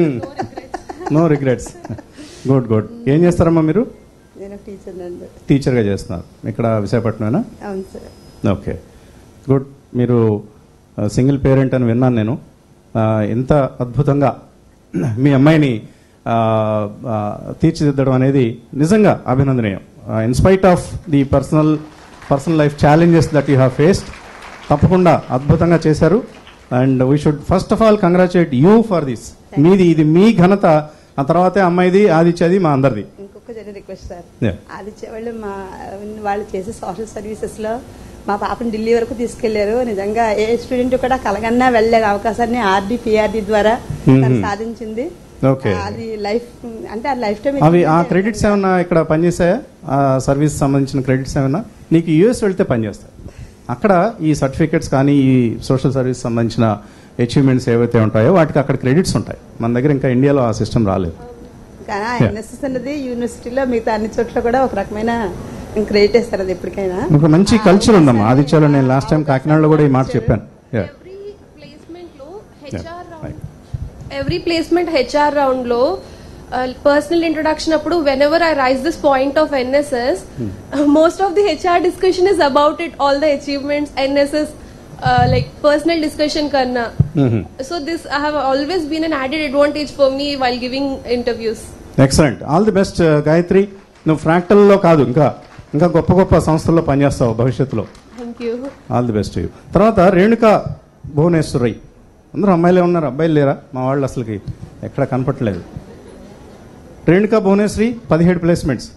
నో రిగ్రెట్స్ గుడ్ గుడ్ ఏం చేస్తారమ్మా మీరు నేను టీచర్ అండి టీచర్గా చేస్తున్నారు ఇక్కడ విశాఖపట్నమేనా అవును సార్ ఓకే గుడ్ మీరు సింగిల్ పేరెంట్ అని విన్నాను నేను ఆ, ఎంత అద్భుతంగా మీ అమ్మాయిని ఆ, ఆ, తీర్చిదిద్దడం అనేది నిజంగా అభినందనీయం in spite of the personal personal life challenges that you have faced తప్పకుండా అద్భుతంగా చేశారు and we should first of all congratulate you for this మీది ఇది మీ ఘనత ఆ తర్వాతే అమ్మాయిది ఆదిత్యది మా అందరిది ఇంకొక చిన్న రిక్వెస్ట్ సార్ Yeah. ఆదిత్య వాళ్ళు మా వాళ్ళు చేసే సోషల్ సర్వీసెస్ లో మా పాపని ఢిల్లీ వరకు తీసుకెళ్లారు నిజంగా ఏ స్టూడెంట్ కూడా కలగన్నా వెళ్ళే అవకాశాన్ని ఆర్డీ పిఆర్డి ద్వారా తను Mhm. సాధించింది Okay. ఆ, అది లైఫ్ అంటే ఆ లైఫ్ టైం అవి ఆ క్రెడిట్స్ ఏమన్నా ఇక్కడ పనిచేసాయా ఆ సర్వీస్ సంబంధించిన క్రెడిట్స్ ఏమన్నా నీకు యూఎస్ వెళ్తే పనిచేస్తాయి అక్కడ ఈ సర్టిఫికెట్స్ కానీ ఈ సోషల్ సర్వీస్ సంబంధించిన అచీవ్మెంట్స్ ఏవైతే ఉంటాయో వాటికి అక్కడ క్రెడిట్స్ ఉంటాయి మన దగ్గర ఇంకా ఇండియాలో ఆ సిస్టమ్ రాలేదు కానీ Yeah. ఎన్ఎస్ఎస్ అనేది యూనివర్సిటీలో మిగతా అన్ని చోట్ల కూడా ఒక రకమైన క్రెడిట్ చేస్తారు అది ఎప్పటికైనా ఒక మంచి కల్చర్ ఉందమ్మా ఆదిత్యలో నేను లాస్ట్ టైం కాకినాడలో కూడా ఈ మాట చెప్పాను Yeah. ఎవ్రీ ప్లేస్మెంట్ లో Yeah. HR Right. Round every placement HR round లో పర్సనల్ ఇంట్రొడక్షన్ అప్పుడు whenever I raise this point of NSS most of the HR discussion is about it all the achievements NSS like personal discussion కన్నా Mhm. So this I have always been an added advantage for me while giving interviews excellent all the best Gayatri నువ్వు ఫ్రాక్టల్లో కాదు ఇంకా ఇంకా గొప్ప గొప్ప సంస్థల్లో పనిచేస్తావు భవిష్యత్తులో thank you all the best you తర్వాత రేణుక భువనేశ్వరై అందరూ అమ్మాయిలే ఉన్నారు అబ్బాయిలు లేరా మా వాళ్ళు అసలుకి ఎక్కడ కనపట్లేదు రేణుక భువనేశ్వరి పదిహేడు ప్లేస్మెంట్స్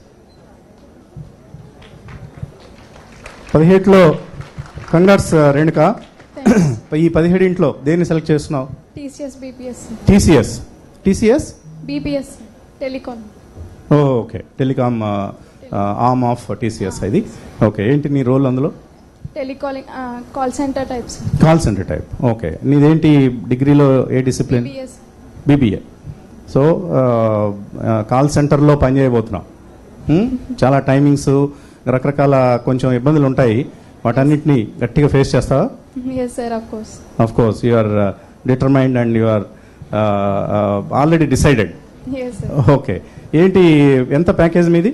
పదిహేడులో కంగ్రాట్స్ రేణుక ఈ పదిహేడింట్లో దేన్ని సెలెక్ట్ చేస్తున్నావు TCS BPS TCS TCS BPS telecom okay telecom arm of TCS ఇది ఓకే ఏంటి నీ రోల్ అందులో telecalling call center types call center type okay నీదేంటి డిగ్రీలో ఏ discipline BBS BBA so call సెంటర్లో పనిచేయబోతున్నాం Hmm? చాలా టైమింగ్స్ రకరకాల కొంచెం ఇబ్బందులు ఉంటాయి వాటన్నిటిని గట్టిగా ఫేస్ చేస్తావా yes sir of course of course you are determined and you are already decided yes sir okay ఏంటి ఎంత ప్యాకేజ్ మీది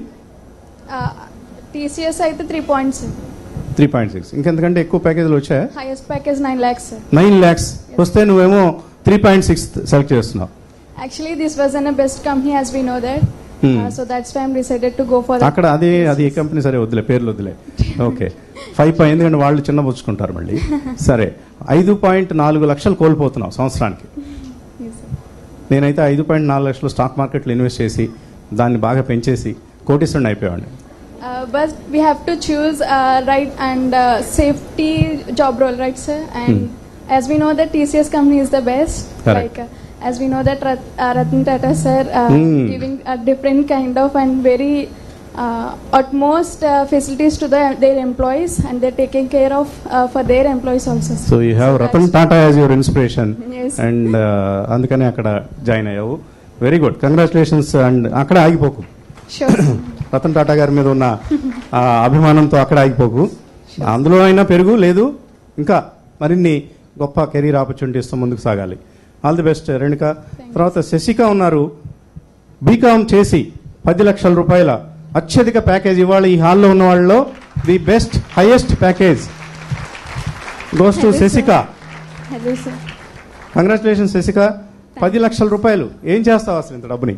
టీసీఎస్ అయితే three points three point six ఇంకెంతకంటే ఎక్కువ ప్యాకేజీలు వచ్చాయా highest package nine lakhs sir nine lakhs వస్తే నువ్వేమో త్రీ పాయింట్ సిక్స్ సెలెక్ట్ చేస్తున్నావు actually this was an best company as we know that Hmm. So that's why decided to go for అక్కడ అది అది ఏ కంపెనీ సరే వద్దులే పేర్లు వద్దులే ఓకే ఫైవ్ పాయింట్ ఎందుకంటే వాళ్ళు చిన్న పుచ్చుకుంటారు మళ్ళీ సరే ఐదు పాయింట్ నాలుగు లక్షలు కోల్పోతున్నావు సంవత్సరానికి నేనైతే ఐదు పాయింట్ నాలుగు లక్షలు స్టాక్ మార్కెట్లో ఇన్వెస్ట్ చేసి దాన్ని బాగా పెంచేసి కోటీశ్వరుని అయిపోయాడు but we have to choose uh, right and uh, safety job role, right, sir? And as we know that TCS company is the best. Correct. Like uh, as we know that Rat, uh, Ratan Tata sir uh, Hmm. giving a different kind of and very uh, utmost uh, facilities to the, their employees and they're taking care of uh, for their employees also. sir. So you have So Ratan that's- Tata as your inspiration Yes. And అందుకనే అక్కడ join అయ్యావు very good congratulations and అక్కడ ఆగిపోకు Sure. sir. Ratan Tata గారి మీద ఉన్న ఆ అభిమానంతో అక్కడ ఆగిపోకు అందులో అయినా పెరుగు లేదు ఇంకా మరిన్ని గొప్ప కెరీర్ ఆపర్చునిటీస్తో ముందుకు సాగాలి ఆల్ ది బెస్ట్ రేణుక తర్వాత శశిక ఉన్నారు బీకామ్ చేసి పది లక్షల రూపాయల అత్యధిక ప్యాకేజ్ ఇవాళ ఈ హాల్లో ఉన్న వాళ్ళలో the best highest package goes to Hello, sir. Shashika Hello, sir. Congratulation Shashika పది లక్షల రూపాయలు ఏం చేస్తావు అసలు ఇంత డబ్బుని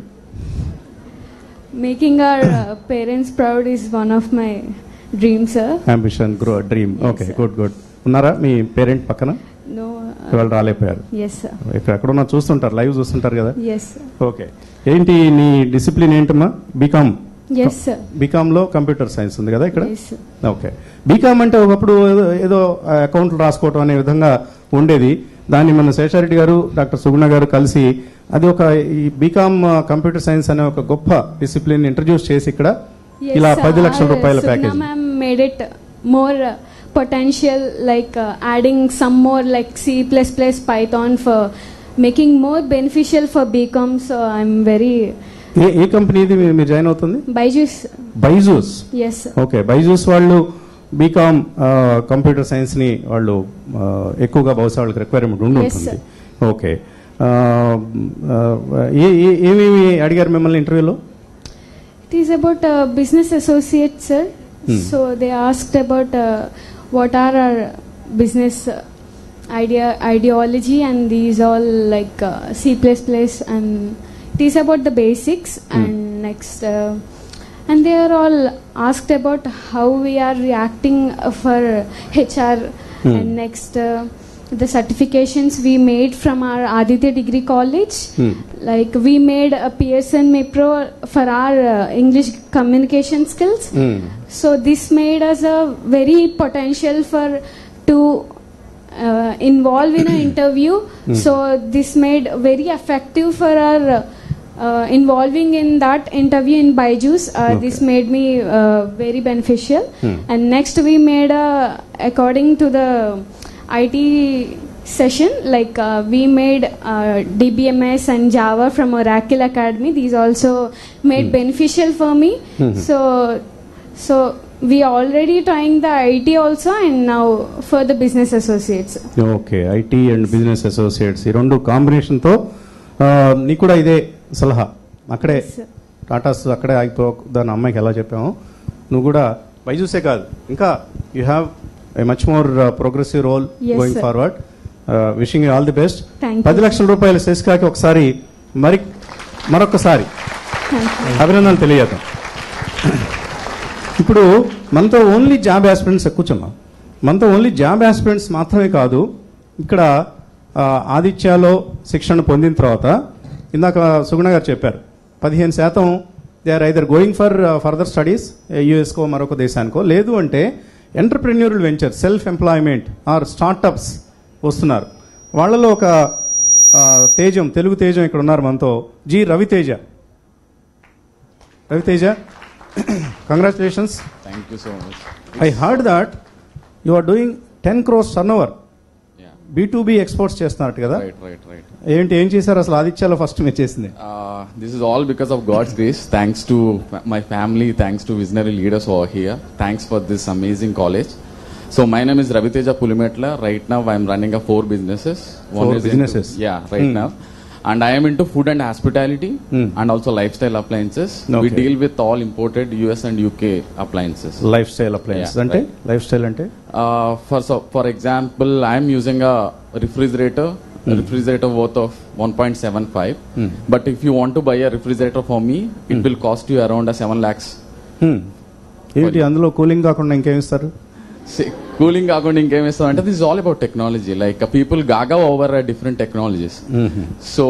Making our uh, parents proud is one of my dreams, sir. Ambition grow dream okay good good ఉన్నారా మీ పేరెంట్ పక్కన No, ఇవాళ రాలేకపోయారు Yes, sir. ఇక్కడ ఎక్కడున్నా చూస్తుంటారు లైవ్ చూస్తుంటారు కదా Yes, sir. ఓకే ఏంటి నీ డిసిప్లిన్ ఏంటమ్మా బీకామ్ Yes, sir. బీకామ్ లో కంప్యూటర్ సైన్స్ ఉంది కదా ఇక్కడ Yes, sir. ఓకే బీకామ్ అంటే ఒకప్పుడు ఏదో- ఏదో అకౌంట్లు రాసుకోవటం అనే విధంగా ఉండేది దాన్ని మన శేషారెడ్డి గారు డాక్టర్ సుగుణ గారు కలిసి అది ఒక ఈ బీకామ్ కంప్యూటర్ సైన్స్ అనే ఒక గొప్ప డిసిప్లిన్ ఇంట్రడ్యూస్ చేసి ఇక్కడ Yes, ఇలా sir. పది లక్షల Our రూపాయల Sugna package ma'am made it more uh, potential, like uh, adding some more like C++, Python for making more beneficial for BCom. So I'm very ఏ ఏ కంపెనీ ఇది మీరు మీరు జాయిన్ అవుతుంది Byju's. Byju's Yes, sir. Okay Byju's వాళ్ళు BCom computer science ని వాళ్ళు ఆ, ఎక్కువగా బహుశా వాళ్ళకి రిక్వైర్మెంట్ ఉండి Yes, ఉంటుంది ఓకే ఆ, ఆ, ఏ- ఏ- ఏమేమి అడిగారు మిమ్మల్ని ఇంటర్వ్యూలో It is about uh, business associates, sir. Hmm. So they asked about uh, what are our business uh, idea ideology and these all like uh, C++ and it is about the basics and next uh, and they are all asked about how we are reacting uh, for HR Hmm. and next uh, the certifications we made from our Aditya Degree College Hmm. like we made a Pearson Mipro for our uh, English communication skills so this made us a very potential for to uh, involve in an interview Hmm. so this made very effective for our uh, involving in that interview in Byju's uh, this made me uh, very beneficial Hmm. and next we made a according to the IT session like uh, we made uh, DBMS and Java from Oracle Academy these also made Hmm. beneficial for me Mhm. so so we already trying the IT also and now for the business associates okay IT and business associates ఈ రెండు కాంబినేషన్తో నీకు కూడా ఇదే సలహా అక్కడే టాటాస్ అక్కడే ఆగిపో దాని అమ్మాయికి ఎలా చెప్పాము నువ్వు కూడా బైజూసే కాదు ఇంకా you have a much more progressive role Yes, going sir. Forward wishing you all the best Thank పది you. లక్షల రూపాయలు శశికాకి ఒకసారి మరి మరొకసారి Thank you. అభినందనలు తెలియజేద్దాం ఇప్పుడు మనతో ఓన్లీ జాబ్ ఆస్పిరెంట్స్ కూర్చున్నాం మనతో ఓన్లీ జాబ్ ఆస్పిరెంట్స్ మాత్రమే కాదు ఇక్కడ ఆ, ఆదిత్యలో శిక్షణ పొందిన తర్వాత ఇందాక సుగుణ గారు చెప్పారు పదిహేను శాతం they are either going for further studies యుఎస్కో మరొక దేశానికో లేదు అంటే entrepreneurial venture self employment or startups వస్తున్నారు వాళ్ళలో ఒక ఆ, తేజం తెలుగు తేజం ఇక్కడ ఉన్నారు మనతో G Raviteja Raviteja congratulations Thank you so much. I heard that you are doing ten crores turnover B to B exports చేస్తున్నట్టు కదా Right, right, right. ఏంటి ఏం చేశారు అసలు ఆదిత్యలో ఫస్ట్ మీరు చేసింది Uh, this is all because of God's grace. Thanks to fa- my family, thanks to visionary leaders over here. Thanks for this amazing college. So my name is Raviteja Pulimetla. Right now I'm running a four businesses. Four is into- businesses. yeah, right Hmm. now. And I am into food and hospitality Hmm. and also lifestyle appliances. We Okay. deal with all imported US and UK appliances. Lifestyle appliances Yeah, అంటే right. Lifestyle అంటే Uh, for so, for example, I'm using a refrigerator, a refrigerator worth of 1.75. Hmm. But if you want to buy a refrigerator for me, it will cost you around a 7 lakhs. Hmm. ఏంటి అందులో cooling కాకుండా ఇంకేం ఇస్తారు cooling కాకుండా ఇంకేం ఇస్తాం అంటే this all about technology like people gaga over different technologies so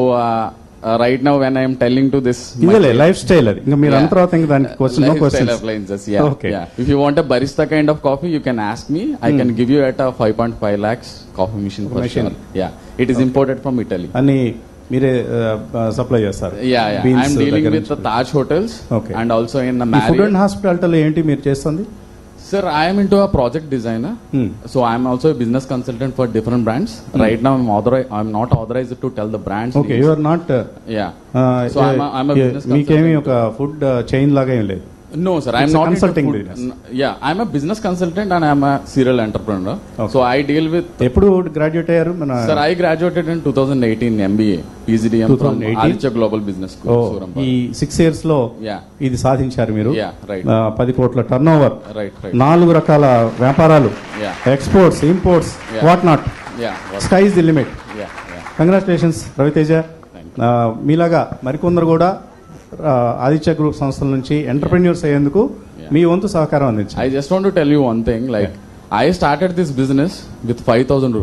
right now when I'm telling to this ఇదేలే లైఫ్ స్టైల్ అది ఇంకా మీరు అన్న తర్వాత ఇంకా దానికి question no question appliances, yeah. Okay yeah. If you want a barista kind of coffee, you can ask me. I Hmm. can give you at a 5.5 lakhs coffee machine for Machine. sure. Yeah. It is imported from Italy. అన్ని మీరే supply చేస్తారు Yeah, yeah. Beans I'm dealing దగ్గర with the నుంచి. Taj hotels Okay. and also in the ఈ food and Marriott. హాస్పిటాలిటీలో ఏంటి మీరు చేస్తుంది Sir, I am into a project designer. Hmm. So I'm also a business consultant for different brands. Hmm. Right now, I'm authorized. I'm not authorized to tell the brands. Okay names. You are not Yeah. So I'm a, I'm a business మీకేమి consultant. ఒక food chain లాగా ఏం లేదు No, sir. I'm It's a not into consulting food- business. n- Yeah, I'm a business consultant and I'm a serial entrepreneur. So I deal with ఎప్పుడు graduate అయ్యారు మన Sir, I graduated in 2018 MBA, PGDM from 2018? Aditya Global Business School, ఓ, Surampur. ఈ six years లో Yeah. ఇది సాధించారు మీరు Yeah, right. ఆ, పది కోట్ల టర్న్ ఓవర్ Right, right. నాలుగు రకాల వ్యాపారాలు Yeah. Exports imports Yeah. What not Yeah, what- sky is the limit Yeah, yeah. Congratulations Raviteja ఆ, మీలాగా మరికొందరు కూడా ఆ, ఆదిత్య గ్రూప్ సంస్థల నుంచి ఎంటర్ప్రెన్యూర్స్ అయ్యేందుకు మీ వంతు సహకారం అందించండి I just want to tell you one thing. Like, I started this business with 5,000 rupees.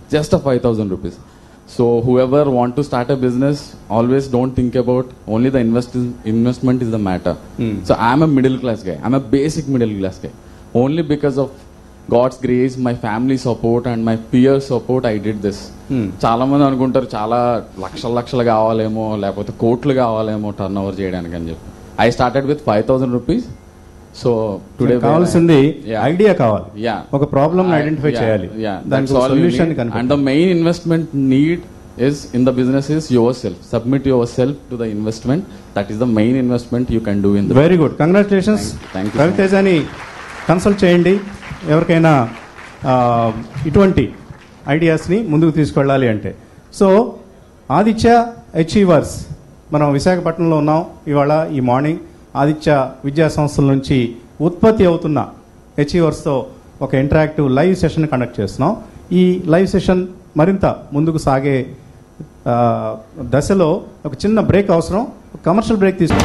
just a 5000 rupees so whoever want to start a business always don't think about only the invest investment is the matter Hmm. so i'm a middle class guy i'm a basic middle class guy only because of god's grace my family support and my peer support i did this Hmm. చాలా మంది అనుకుంటారు చాలా లక్షల లక్షలు కావాలేమో లేకపోతే కోట్లు కావాలేమో turn over చేయడానికి అని చెప్పి I started with five thousand rupees so today కావాల్సింది ఐడియా కావాలి Yeah. ఒక ప్రాబ్లమ్ ఐడెంటిఫై Yeah, చేయాలి yeah, దానికి that's all you solution need. And the main investment need is in the business is yourself. Submit yourself to the investment. That is the main investment you can do in the. Very good congratulations Thank- thank you so రవితేజని consult చేయండి ఎవరికైనా ఆ, ఇటువంటి ఐడియాస్ని ముందుకు తీసుకెళ్ళాలి అంటే so Aditya achievers మనం విశాఖపట్నంలో ఉన్నాం ఇవాళ ఈ మార్నింగ్ ఆదిత్య విద్యా సంస్థల నుంచి ఉత్పత్తి అవుతున్న అచీవర్స్తో ఒక ఇంటరాక్టివ్ లైవ్ సెషన్ కండక్ట్ చేస్తున్నాం ఈ లైవ్ సెషన్ మరింత ముందుకు సాగే ఆ, దశలో ఒక చిన్న బ్రేక్ అవసరం కమర్షియల్ బ్రేక్ తీసుకు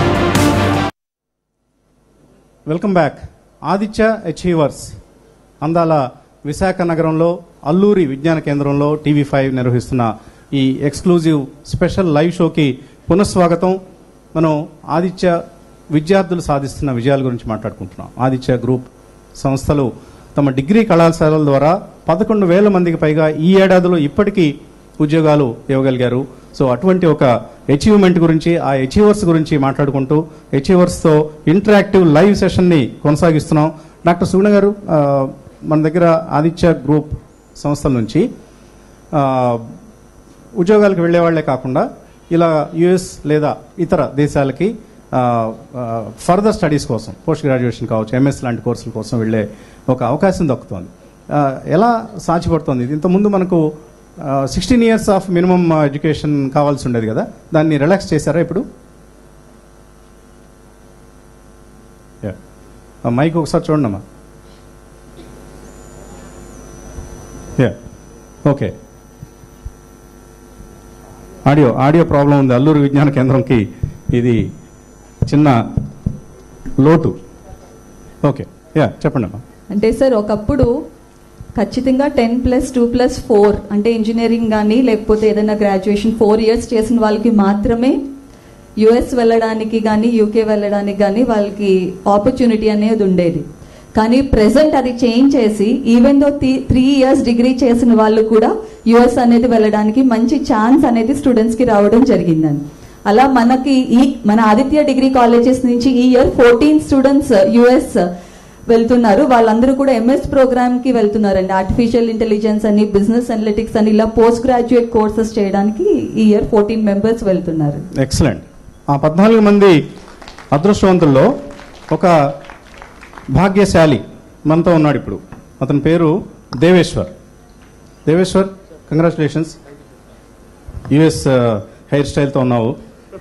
వెల్కమ్ బ్యాక్ ఆదిత్య అచీవర్స్ అందాల విశాఖ నగరంలో అల్లూరి విజ్ఞాన కేంద్రంలో టీవీ ఫైవ్ నిర్వహిస్తున్న ఈ ఎక్స్క్లూజివ్ స్పెషల్ లైవ్ షోకి పునఃస్వాగతం మనం ఆదిత్య విద్యార్థులు సాధిస్తున్న విజయాల గురించి మాట్లాడుకుంటున్నాం ఆదిత్య గ్రూప్ సంస్థలు తమ డిగ్రీ కళాశాలల ద్వారా పదకొండు వేల మందికి పైగా ఈ ఏడాదిలో ఇప్పటికీ ఉద్యోగాలు ఇవ్వగలిగారు సో అటువంటి ఒక అచీవ్మెంట్ గురించి ఆ అచీవర్స్ గురించి మాట్లాడుకుంటూ అచీవర్స్తో ఇంటరాక్టివ్ లైవ్ సెషన్ని కొనసాగిస్తున్నాం డాక్టర్ సుగుణ గారు ఆ, మన దగ్గర ఆదిత్య గ్రూప్ సంస్థల నుంచి ఆ, ఉద్యోగాలకు వెళ్ళేవాళ్లే కాకుండా ఇలా యుఎస్ లేదా ఇతర దేశాలకి ఫర్దర్ స్టడీస్ కోసం పోస్ట్ గ్రాడ్యుయేషన్ కావచ్చు ఎంఎస్ లాంటి కోర్సుల కోసం వెళ్ళే ఒక అవకాశం దక్కుతోంది ఆ, ఎలా సాధ్యపడుతోంది ఇది ఇంతకుముందు మనకు sixteen years of minimum education కావాల్సి ఉండేది కదా దాన్ని రిలాక్స్ చేశారా ఇప్పుడు Yeah. ఆ మైక్ ఒకసారి చూడండి అమ్మా yeah okay audio audio problem ఉంది అల్లూరు విజ్ఞాన కేంద్రంకి ఇది చిన్న లోటు ఓకే యా చెప్పండి అమ్మా అంటే సార్ ఒకప్పుడు ఖచ్చితంగా ten plus two plus four అంటే ఇంజనీరింగ్ కానీ లేకపోతే ఏదైనా గ్రాడ్యుయేషన్ ఫోర్ ఇయర్స్ చేసిన వాళ్ళకి మాత్రమే యుఎస్ వెళ్ళడానికి కానీ యూకే వెళ్ళడానికి కానీ వాళ్ళకి ఆపర్చునిటీ అనేది ఉండేది కానీ ప్రెసెంట్ అది చేంజ్ చేసి even though three years degree చేసిన వాళ్ళు కూడా యుఎస్ అనేది వెళ్ళడానికి మంచి ఛాన్స్ అనేది స్టూడెంట్స్ కి రావడం జరిగిందని అలా మనకి ఈ మన ఆదిత్య డిగ్రీ కాలేజెస్ నుంచి ఈ ఇయర్ ఫోర్టీన్ స్టూడెంట్స్ యుఎస్ వెళ్తున్నారు వాళ్ళందరూ కూడా ఎంఎస్ ప్రోగ్రామ్ కి వెళ్తున్నారండి ఆర్టిఫిషియల్ ఇంటెలిజెన్స్ అని బిజినెస్ అనలిటిక్స్ అని ఇలా పోస్ట్ గ్రాడ్యుయేట్ కోర్సెస్ చేయడానికి ఈ ఇయర్ ఫోర్టీన్ మెంబర్స్ వెళ్తున్నారు ఎక్సలెంట్ ఆ పద్నాలుగు మంది అదృష్టవంతుల్లో ఒక భాగ్యశాలి మనతో ఉన్నాడు ఇప్పుడు అతని పేరు Deveshwar Deveshwar congratulations US hair స్టైల్తో ఉన్నావు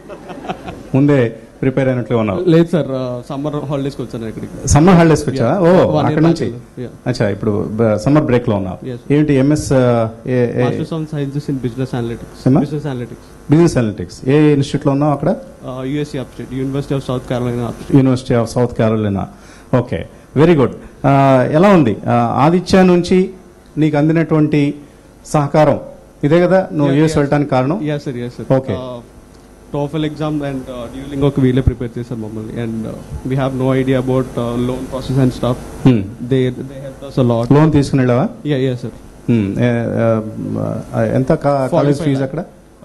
ముందే ప్రిపేర్ అయినట్లు ఉన్నావు లేదు సార్ సమ్మర్ హాలిడేస్కి వచ్చాను ఇక్కడికి సమ్మర్ హాలిడేస్కి వచ్చా Yeah. ఓ One year అక్కడ నుంచి back. Yeah. అచ్చా ఇప్పుడు సమ్మర్ బ్రేక్ లో ఉన్నావు Yes. ఏంటి MS masters on sciences in business analytics ఏమ్మా? బిజినెస్ అనలిటిక్స్ బిజినెస్ అనలిటిక్స్ ఏ ఇన్స్టిట్యూట్ లో ఉన్నావు అక్కడ USC upstate university of south Carolina upstate university of south Carolina okay very good ఎలా ఉంది ఆ, ఆదిత్య నుంచి నీకు అందినటువంటి సహకారం ఇదే కదా నువ్వు యూఎస్ వెళ్ళడానికి కారణం yes sir yes sir okay TOEFL exam and Duolingo ఒక వీలే ప్రిపేర్ చేశారు మమ్మల్ని and we have no idea about loan process and staff Hmm. They they help us a lot loan తీసుకుని వెళ్ళావా యా యా సార్ Hmm. ఏ, ఆ, ఎంత college fee అక్కడ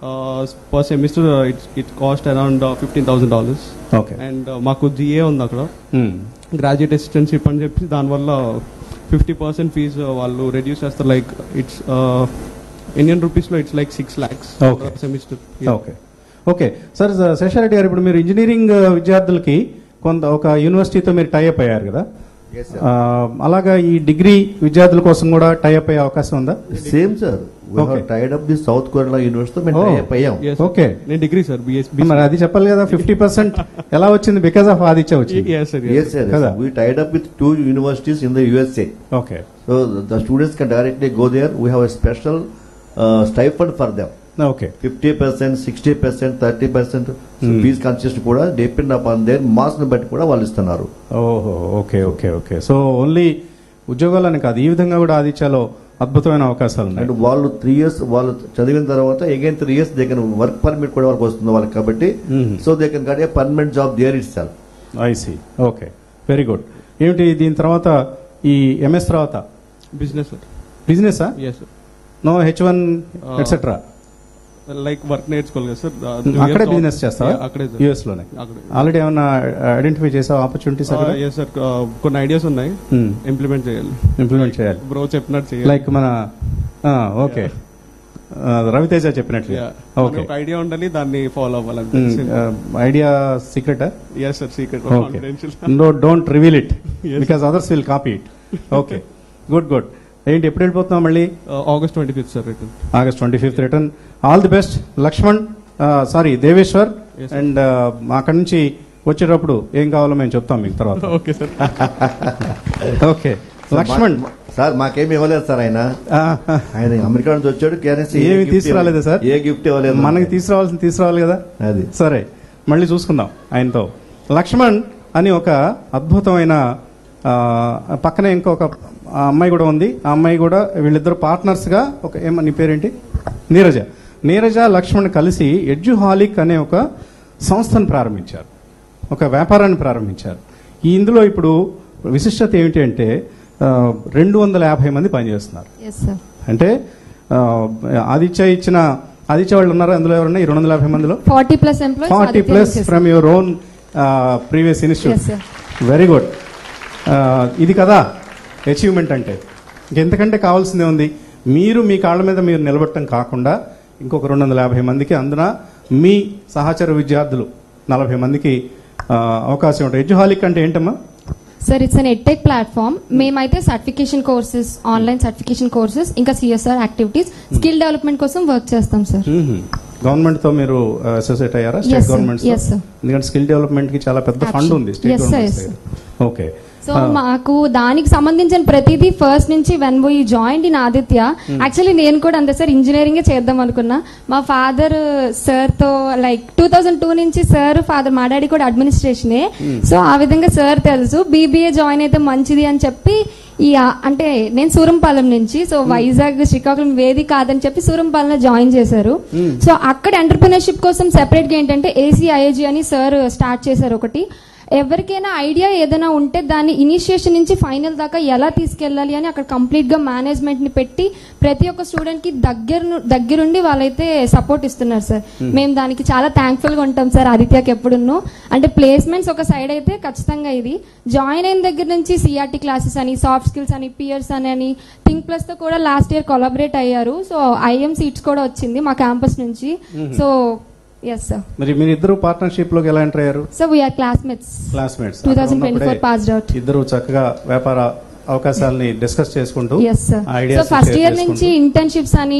per semester it's it cost around fifteen thousand dollars okay and మాకు GA ఉంది అక్కడ Hmm. Graduate assistantship అని చెప్పి దానివల్ల ఫిఫ్టీ పర్సెంట్ ఫీజు వాళ్ళు రెడ్యూస్ చేస్తారు లైక్ ఇట్స్ ఇండియన్ రూపీస్లో it's like six lakhs Okay. Semester okay okay sir Seshareddy garu ఇప్పుడు మీరు ఇంజనీరింగ్ విద్యార్థులకి కొంత ఒక యూనివర్సిటీతో మీరు టైఅప్ అయ్యారు కదా Yes, sir. ఆ, అలాగా ఈ డిగ్రీ విద్యార్థుల కోసం కూడా టైఅప్ అయ్యే అవకాశం ఉందా same sir Okay. Tied up the south Korea university మేము Oh. టైఅప్ అయ్యాం ఓకే నేను డిగ్రీ సార్ బిఎస్ మరి అది చెప్పాలి కదా ఫిఫ్టీ పర్సెంట్ ఎలా వచ్చింది బికాస్ ఆఫ్ ఆదిత్య వచ్చింది yes sir Yes, sir. కదా We tied up with two universities in the USA. Okay So the students can directly go there. We have a special uh, stipend for them. Okay 50%, 60%, 30% Hmm. Fee concession కూడా depend upon their marks ని బట్టి కూడా వాళ్ళు ఇస్తున్నారు ఓహో okay okay okay so only ఉద్యోగాలని కాదు ఈ విధంగా కూడా ఆదిత్యలో అద్భుతమైన అవకాశాలు ఉన్నాయి అండ్ వాళ్ళు త్రీ ఇయర్స్ వాళ్ళు చదివిన తర్వాత again three years they can work permit కూడా వాళ్ళకి వస్తుంది వాళ్ళకి కాబట్టి so they can get a permanent job there it self I see okay very good ఏమిటి దీని తర్వాత ఈ ఎంఎస్ తర్వాత బిజినెస్ సార్ బిజినెసా yes sir no H one etcetera like work నేర్చుకోవాలి కదా సార్ అక్కడే బిజినెస్ చేస్తావా అక్కడే యుఎస్ లోనే అక్కడే ఆల్రెడీ ఏమన్నా ఐడెంటిఫై చేసావు ఆపర్చునిటీస్ ఎస్ సార్ కొన్ని ఐడియాస్ ఉన్నాయి Hmm. ఇంప్లిమెంట్ చేయాలి ఇంప్లిమెంట్ చేయాలి బ్రో చెప్పినట్టు చేయాలి లైక్ మన ఓకే రవితేజ చెప్పినట్లు Yeah. ఓకే మనకు ఒక ఐడియా ఉండాలి దాన్ని ఫాలో అవ్వాలంటే idea secret yes sir secret okay confidential no don't reveal it Yes. Because others will copy it okay good good ఏంటి ఎప్పుడు వెళ్ళిపోతున్నాం మళ్ళీ August twenty fifth sir return August twenty fifth return all the best Lakshman sorry Deveshwar Yes, sir. And అక్కడి నుంచి వచ్చేటప్పుడు ఏం కావాలో మేము చెప్తాం మీకు తర్వాత okay sir okay Lakshman sir మాకేమి ఇవ్వలేదు సార్ ఆయన ఆయన అమెరికా నుంచి వచ్చాడు కేరన్సీ ఏమి తీసుకురాలేదా సార్ ఏ గిఫ్ట్ ఇవ్వలేదు మనకి తీసుకురావాల్సింది తీసుకురావాలి కదా అది సరే మళ్ళీ చూసుకుందాం ఆయనతో లక్ష్మణ్ అని ఒక అద్భుతమైన ఆ, పక్కనే ఇంకొక ఆ అమ్మాయి కూడా ఉంది ఆ అమ్మాయి కూడా వీళ్ళిద్దరు పార్ట్నర్స్ గా ఒక ఏమ నీ పేరేంటి నీరజ నీరజ లక్ష్మణ్ కలిసి ఎడ్యుహాలిక్ అనే ఒక సంస్థను ప్రారంభించారు ఒక వ్యాపారాన్ని ప్రారంభించారు ఈ ఇందులో ఇప్పుడు విశిష్టత ఏమిటి అంటే ఆ, రెండు వందల యాభై మంది పనిచేస్తున్నారు ఎస్ సార్ అంటే ఆ, ఆదిత్య ఇచ్చిన ఆదిత్య వాళ్ళు ఉన్నారా అందులో ఎవరన్నా ఈ రెండు వందల యాభై మందిలో forty plus employees forty plus from your own previous Yes, institute sir. Very good ఇది కదా అచీవ్మెంట్ అంటే ఇంకెంతకంటే కావాల్సిందే ఉంది మీరు మీ కాళ్ళ మీద మీరు నిలబడటం కాకుండా ఇంకొక రెండు వందల యాభై మందికి అందున మీ సహచర విద్యార్థులు నలభై మందికి ఆ, అవకాశం ఉంటుంది ఎడ్యుహాలిక్ అంటే ఏంటమ్మా sir it's an edtech platform మేమైతే certification courses online certification courses ఇంకా సిఎస్ఆర్ యాక్టివిటీస్ స్కిల్ డెవలప్మెంట్ కోసం వర్క్ చేస్తాం సార్ గవర్నమెంట్ తో మీరు అసోసియేట్ అయ్యారా Yes, state sir. Government Yes, sir. ఎందుకంటే స్కిల్ డెవలప్మెంట్ కి చాలా పెద్ద ఫండ్ ఉంది state Yes, sir, government yes, okay so మాకు దానికి సంబంధించిన ప్రతిదీ ఫస్ట్ నుంచి when we joined in Aditya actually నేను కూడా అంతే సార్ ఇంజనీరింగ్ చేద్దాం అనుకున్నా మా ఫాదర్ సార్ తో లైక్ టూ థౌజండ్ టూ నుంచి సార్ ఫాదర్ మా డాడీ కూడా అడ్మినిస్ట్రేషనే సో ఆ విధంగా సార్ తెలుసు బీబీఏ జాయిన్ అయితే మంచిది అని చెప్పి ఈ ఆ- అంటే నేను సూరంపాలెం నుంచి సో వైజాగ్ శ్రీకాకుళం వేది కాదని చెప్పి సూరంపాలెం జాయిన్ చేశారు సో అక్కడ ఎంటర్ప్రినర్షిప్ కోసం సెపరేట్ గా ఏంటంటే ఏసీఐఏజీ అని సార్ స్టార్ట్ చేశారు ఒకటి ఎవరికైనా ఐడియా ఏదైనా ఉంటే దాన్ని ఇనిషియేషన్ నుంచి ఫైనల్ దాకా ఎలా తీసుకెళ్ళాలి అని అక్కడ కంప్లీట్ గా మేనేజ్మెంట్ ని పెట్టి ప్రతి ఒక్క స్టూడెంట్ కి దగ్గర దగ్గరుండి వాళ్ళైతే సపోర్ట్ ఇస్తున్నారు సార్ మేము దానికి చాలా థ్యాంక్ఫుల్ గా ఉంటాం సార్ ఆదిత్యకి ఎప్పుడున్నో అంటే ప్లేస్మెంట్స్ ఒక సైడ్ అయితే ఖచ్చితంగా ఇది జాయిన్ అయిన దగ్గర నుంచి సిఆర్టీ క్లాసెస్ అని సాఫ్ట్ స్కిల్స్ అని పియర్స్ అని అని థింక్ ప్లస్ తో కూడా లాస్ట్ ఇయర్ కొలాబరేట్ అయ్యారు సో ఐఎం సీట్స్ కూడా వచ్చింది మా క్యాంపస్ నుంచి సో ఎస్ సార్ మరి మీరు ఇద్దరు పార్ట్నర్షిప్ లోకి ఎలా ఎంటర్ అయ్యారు so we are classmates classmates 2024 passed out. ఇద్దరు చక్కగా వ్యాపార అవకాశాలని డిస్కస్ చేసుకుంటూ yes sir so ideas first share year చేసుకుంటూ. నుంచి ఇంటర్న్షిప్స్ అని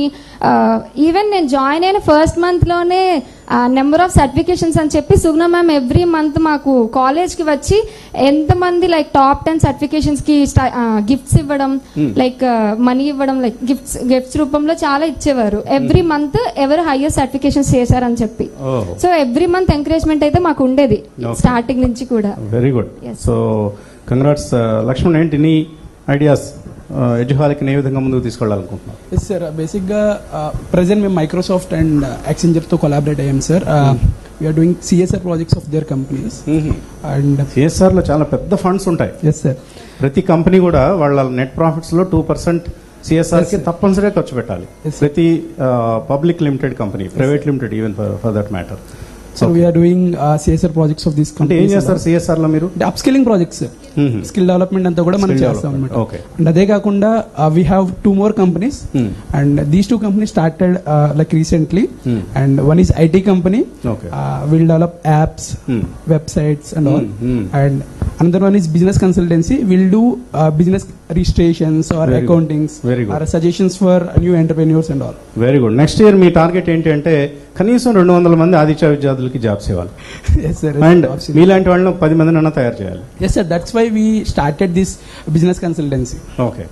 ఈవెన్ నేను జాయిన్ అయిన ఫస్ట్ మంత్ లోనే నెంబర్ ఆఫ్ సర్టిఫికేషన్స్ అని చెప్పి సుగ్న మ్యామ్ ఎవ్రీ మంత్ మాకు కాలేజ్ కి వచ్చి ఎంతమంది లైక్ టాప్ టెన్ సర్టిఫికేషన్స్ కి గిఫ్ట్స్ ఇవ్వడం Hmm. లైక్ మనీ ఇవ్వడం లైక్ గిఫ్ట్స్ గిఫ్ట్స్ రూపంలో చాలా ఇచ్చేవారు ఎవ్రీ మంత్ ఎవరు హైయర్ సర్టిఫికేషన్స్ చేశారని చెప్పి Oh. So every month encouragement అయితే మాకు ఉండేది Okay. స్టార్టింగ్ నుంచి కూడా very good Yes. So congrats Lakshman ఏంటి నీ ఐడియాస్ ఎడ్యుహాలిక్ ఏ విధంగా ముందుకు తీసుకెళ్ళాలనుకుంటున్నావు ఎస్ సార్ బేసిక్గా ప్రజెంట్ మేము మైక్రోసాఫ్ట్ అండ్ యాక్సెంజర్తో కొలాబరేట్ అయ్యాం sir we are doing CSR projects of their companies and CSR లో చాలా పెద్ద ఫండ్స్ ఉంటాయి ఎస్ సార్ ప్రతి కంపెనీ కూడా వాళ్ళ నెట్ ప్రాఫిట్స్ లో టూ పర్సెంట్ సిఎస్ఆర్ కి తప్పనిసరిగా ఖర్చు పెట్టాలి ప్రతి public limited company private limited even for that matter so we are doing CSR projects of this అంటే ఏం చేస్తారు సిఎస్ఆర్ లో మీరు upskilling projects skill development అంతా కూడా మనం Skill చేస్తాం development, అనమాట okay. అండ్ అదే కాకుండా we have two more companies and these two companies started like recently Hmm. And one is IT company Okay. Will develop apps Hmm. Websites and all Hmm, hmm. And another one is business consultancy will do uh, business registrations or Very good. accountings Very good. or suggestions for new entrepreneurs and all very good next year మీ target ఏంటి అంటే కనీసం రెండు వందల మంది ఆదిత్య విద్యార్థులకి jobs ఇవ్వాలి yes sir and మీలాంటి వాళ్ళని పది మందిని తయారు చేయాలి yes sir that's why we started this business consultancy okay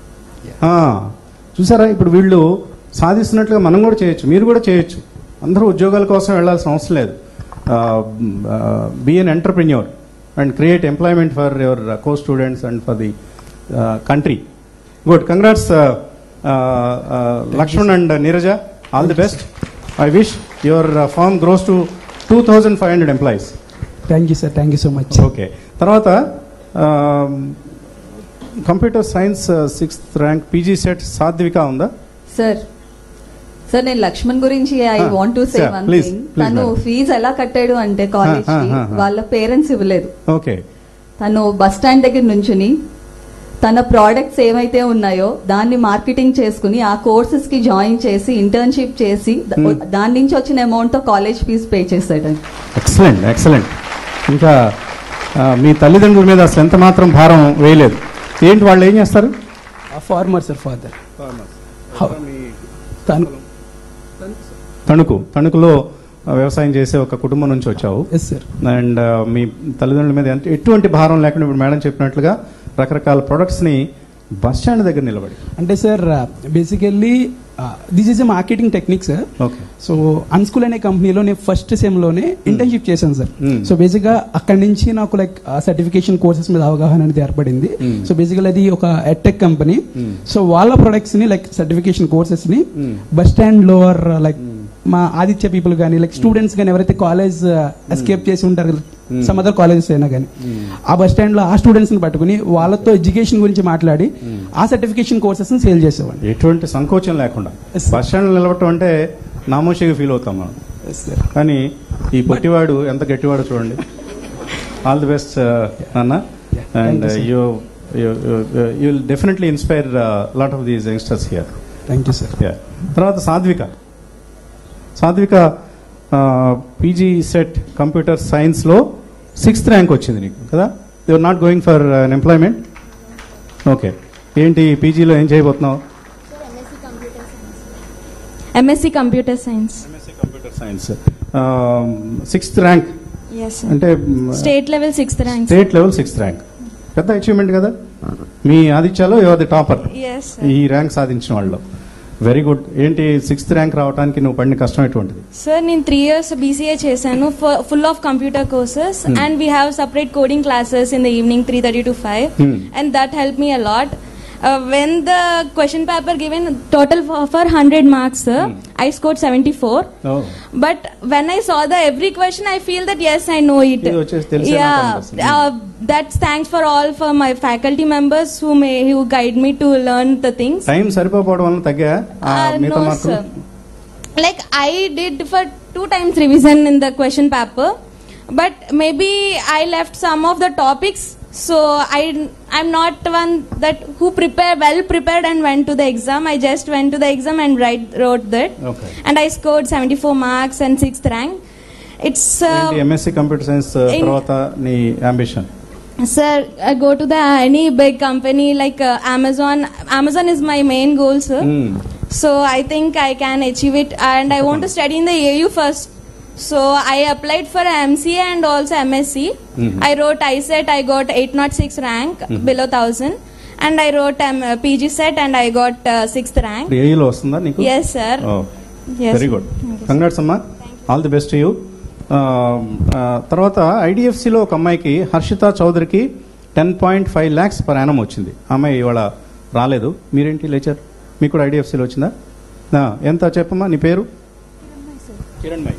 చూసారా ఇప్పుడు వీళ్ళు సాధిస్తున్నట్లుగా మనం కూడా చేయొచ్చు మీరు కూడా చేయొచ్చు అందరూ ఉద్యోగాల కోసం వెళ్ళాల్సిన అవసరం లేదు be an entrepreneur and create employment for your co students and for the country good congrats Lakshman and Neeraja all the best I wish your firm grows to two thousand five hundred employees thank you sir thank you so much okay తర్వాత computer science sixth rank PG CET Satvika ఉందా sir sir నేను లక్ష్మణ్ గురించి I Ah, want to say sure, one please, thing please, తను madam. Fees ఎలా కట్టాడు అంటే college Ah, కి ah, ah. వాళ్ళ పేరెంట్స్ ఇవ్వలేదు ఓకే తను బస్ స్టాండ్ దగ్గర నుంచుని తన ప్రోడక్ట్స్ ఏమైతే ఉన్నాయో దాన్ని మార్కెటింగ్ చేసుకుని ఆ కోర్సెస్ కి జాయిన్ చేసి ఇంటర్న్షిప్ చేసి ద- Hmm. దాని నుంచి వచ్చిన అమౌంట్ తో కాలేజ్ ఫీజు పే చేశాడు ఎక్సలెంట్ ఎక్సలెంట్ ఇంకా ఆ, మీ తల్లిదండ్రుల మీద అసలు ఎంత మాత్రం భారం వేయలేదు ఏంటి వాళ్ళు ఏం చేస్తారు ఫార్మర్ సార్ ఫాదర్ తను తణుకు తణుకులో ఆ, వ్యవసాయం చేసే ఒక కుటుంబం నుంచి వచ్చావు ఎస్ సార్ అండ్ ఆ, మీ తల్లిదండ్రుల మీద ఎంత- ఎటువంటి భారం లేకుండా ఇప్పుడు మేడం చెప్పినట్లుగా రకరకాల ప్రొడక్ట్స్ ని బస్ స్టాండ్ దగ్గర నిలబడి అంటే sir basically this is a marketing technique sir okay so Unschool అనే కంపెనీలో నేను ఫస్ట్ సెమ్ లోనే ఇంటర్న్షిప్ చేశాను సార్ Hmm. సో బేసిక్ గా అక్కడి నుంచి నాకు లైక్ సర్టిఫికేషన్ కోర్సెస్ మీద అవగాహన అనేది ఏర్పడింది Hmm. సో బేసికల్ అది ఒక ఎట్టెక్ కంపెనీ Hmm. సో వాళ్ళ ప్రొడక్ట్స్ ని లైక్ సర్టిఫికేషన్ కోర్సెస్ ని Hmm. బస్ స్టాండ్ లోవర్ లైక్ మా ఆదిత్య పీపుల్ కానీ లైక్ స్టూడెంట్స్ కానీ ఎవరైతే కాలేజ్ ఎస్కేప్ చేసి ఉంటారు కదా సమ్ అదర్ కాలేజెస్ అయినా కానీ ఆ బస్ స్టాండ్ లో ఆ స్టూడెంట్స్ ని పట్టుకుని వాళ్ళతో ఎడ్యుకేషన్ గురించి మాట్లాడి ఆ సర్టిఫికేషన్ కోర్సెస్ ని సేల్ చేసేవాడిని ఎటువంటి సంకోచం లేకుండా బస్ స్టాండ్ నిలబడటం అంటే నామోషిగా ఫీల్ అవుతాం మనం కానీ ఈ పొట్టివాడు ఎంత గట్టివాడో చూడండి ఆల్ ది బెస్ట్ నాన్న and you, sir. You you will definitely inspire lot of these youngsters here thank you sir తర్వాత Sadhvika Sadhvika PG CET computer సైన్స్లో సిక్స్త్ ర్యాంక్ వచ్చింది నీకు కదా you are not going for employment okay ఏంటి పీజీలో ఏం చేయబోతున్నావు MSc computer science computer science sixth rank yes అంటే state level sixth rank state level sixth rank పెద్ద అచీవ్మెంట్ కదా మీ ఆదిత్యలో your the topper Yes, sir. ఈ ర్యాంక్ సాధించిన వాళ్ళు వెరీ గుడ్ ఏంటి సిక్స్త్ ర్యాంక్ రావడానికి నువ్వు పడిన కష్టం ఎటువంటిది సార్ నేను త్రీ ఇయర్స్ బీసీఏ చేశాను full of computer courses Hmm. And we have separate coding classes in the evening three thirty to five Hmm. And that help me a lot when the question paper given total for hundred marks I score seventy four Oh. But when I saw the every question, I feel that yes, I know it. ఇది వచ్చేసి తెలిసే నాకు Yeah, అనిపిస్తుంది. uh, that's thanks for all for my faculty members who may who guide me to learn the things. Time సరిపోవడం వల్ల తగ్గా ఆ Uh, మిగతా no, మార్కులు sir. Like I did for two times revision in the question paper, but maybe I left some of the topics. So I I'm not one that who prepare well prepared and went to the exam. I just went to the exam and write wrote that, Okay. and I scored 74 marks and sixth rank. It's uh, MSc computer science in- తర్వాత నీ ambition Sir, I go to the any big company like uh, Amazon. Amazon is my main goal, sir. So I think I can achieve it, and I want to study in the AU first. So I applied for MCA and also MSc. Mhm. I wrote ISET. I got 806 rank Mhm. below thousand, and I wrote um, PG set and I got uh, sixth rank. ఏఈలో వస్తుందా నీకు Yes, sir. Yes. Very good congrats అమ్మా all the best you తర్వాత ఐడిఎఫ్సిలో ఒక అమ్మాయికి హర్షిత చౌదరికి ten point five lakhs per annum వచ్చింది ఆ అమ్మాయి ఇవాళ రాలేదు మీరేంటి లేచారు మీకు కూడా ఐడిఎఫ్సిలో వచ్చిందా ఆ, ఎంత చెప్పమ్మా నీ పేరు కిరణ్మయి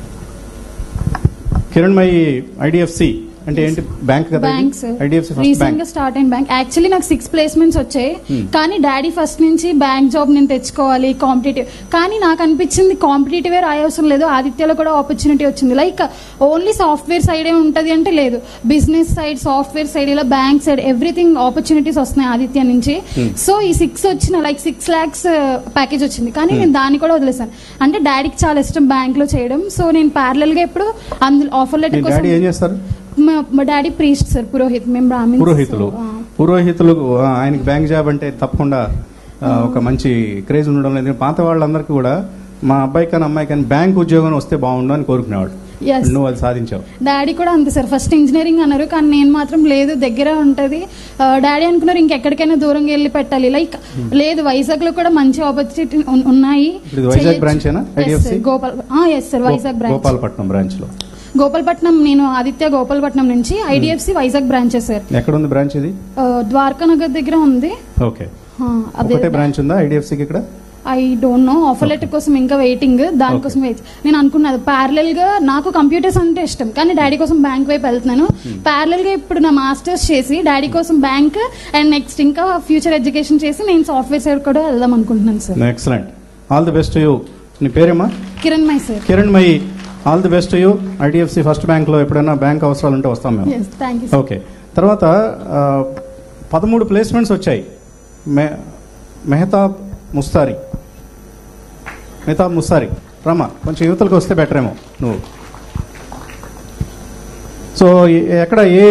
కిరణ్మయి ఐడిఎఫ్సి అంటే ఏంటి బ్యాంక్ కదా bank sir IDFC first recent bank గా స్టార్ట్ అయిన బ్యాంక్ యాక్చువల్లీ నాకు సిక్స్ ప్లేస్మెంట్స్ వచ్చాయి Hmm. కానీ డాడీ ఫస్ట్ నుంచి బ్యాంక్ జాబ్ నేను తెచ్చుకోవాలి కాంపిటేటివ్ కానీ నాకు అనిపించింది కాంపిటేటివ్ రాయవసరం లేదు ఆదిత్యలో కూడా ఆపర్చునిటీ వచ్చింది లైక్ ఓన్లీ సాఫ్ట్వేర్ సైడే ఉంటది అంటే లేదు బిజినెస్ సైడ్ సాఫ్ట్వేర్ సైడ్ ఇలా బ్యాంక్ సైడ్ ఎవ్రీథింగ్ ఆపర్చునిటీస్ వస్తున్నాయి ఆదిత్య నుంచి Hmm. సో ఈ సిక్స్ వచ్చిన లైక్ సిక్స్ ల్యాక్స్ ప్యాకేజ్ వచ్చింది కానీ Hmm. నేను దాన్ని కూడా వదిలేసాను అంటే డాడీకి చాలా ఇష్టం బ్యాంక్ లో చేయడం సో నేను ప్యారలల్ గా ఇప్పుడు అందులో ఆఫర్ మీ లెటర్ డాడీ ఏం కోసం చేస్తారు మా మా డాడీ ప్రీస్ట్ సార్ పురోహిత్ మేము బ్రాహ్మిన్స్ పురోహితులు ఆ. పురోహితులు ఆ, ఆయనకి బ్యాంక్ జాబ్ అంటే తప్పకుండా ఆ, ఒక మంచి క్రేజ్ ఉండడం లేదు పాత వాళ్ళందరికీ కూడా మా అబ్బాయి కానీ అమ్మాయి కానీ బ్యాంక్ ఉద్యోగం వస్తే బాగుండు అని కోరుకునేవాడు Yes. నువ్వు అది సాధించావు డాడీ కూడా అంతే సార్ ఫస్ట్ ఇంజనీరింగ్ అన్నారు కానీ నేను మాత్రం లేదు దగ్గర ఉంటది ఆ, డాడీ అనుకున్నారు ఇంకెక్కడికైనా దూరంగా వెళ్ళి పెట్టాలి లైక్ లేదు వైజాగ్ లో కూడా మంచి ఆపర్చునిటీ ఉన్నాయి ఇప్పుడు ఇది వైజాగ్ చేయొచ్చు. branch ఏనా? Yes, IDFC? sir. Gopal yes sir Vizag branch Gopalapatnam branch లో గోపాలపట్నం నేను ఆదిత్య గోపాలపట్నం నుంచి ఐడిఎఫ్సి వైజాగ్ బ్రాంచ్ సార్ ఎక్కడ ఉంది బ్రాంచ్ ఇది ఆ, ద్వారకా నగర్ దగ్గర ఉంది ఓకే ఒకటే బ్రాంచ్ ఉందా ఐడిఎఫ్సికి ఇక్కడ I don't know offer letter కోసం ఇంకా వెయిటింగ్ దానికోసం వెయిట్ నేను అనుకున్నది ప్యారలల్ గా నాకు కంప్యూటర్స్ అంటే ఇష్టం కానీ డాడీ కోసం బ్యాంక్ వైపు వెళ్తున్నాను ప్యారలల్ గా ఇప్పుడు నా మాస్టర్స్ చేసి డాడీ కోసం బ్యాంక్ అండ్ నెక్స్ట్ ఇంకా ఫ్యూచర్ ఎడ్యుకేషన్ చేసి నేను సాఫ్ట్వేర్ సైడ్ కూడా వెళ్దాం అనుకుంటున్నాను sir excellent all the best you నీ పేరేమా Kiranmai sir Kiranmai all the best you IDFC first బ్యాంక్లో ఎప్పుడైనా బ్యాంక్ అవసరాలు ఉంటే వస్తాం మేము ఎస్ థ్యాంక్ యూ ఓకే తర్వాత ఆ, పదమూడు ప్లేస్మెంట్స్ వచ్చాయి మె మెహతాబ్ ముస్తారి మెహతాబ్ ముస్తారి రమ్మా కొంచెం యువతలకు వస్తే బెటర్ ఏమో నువ్వు సో ఎ- ఎక్కడ ఏ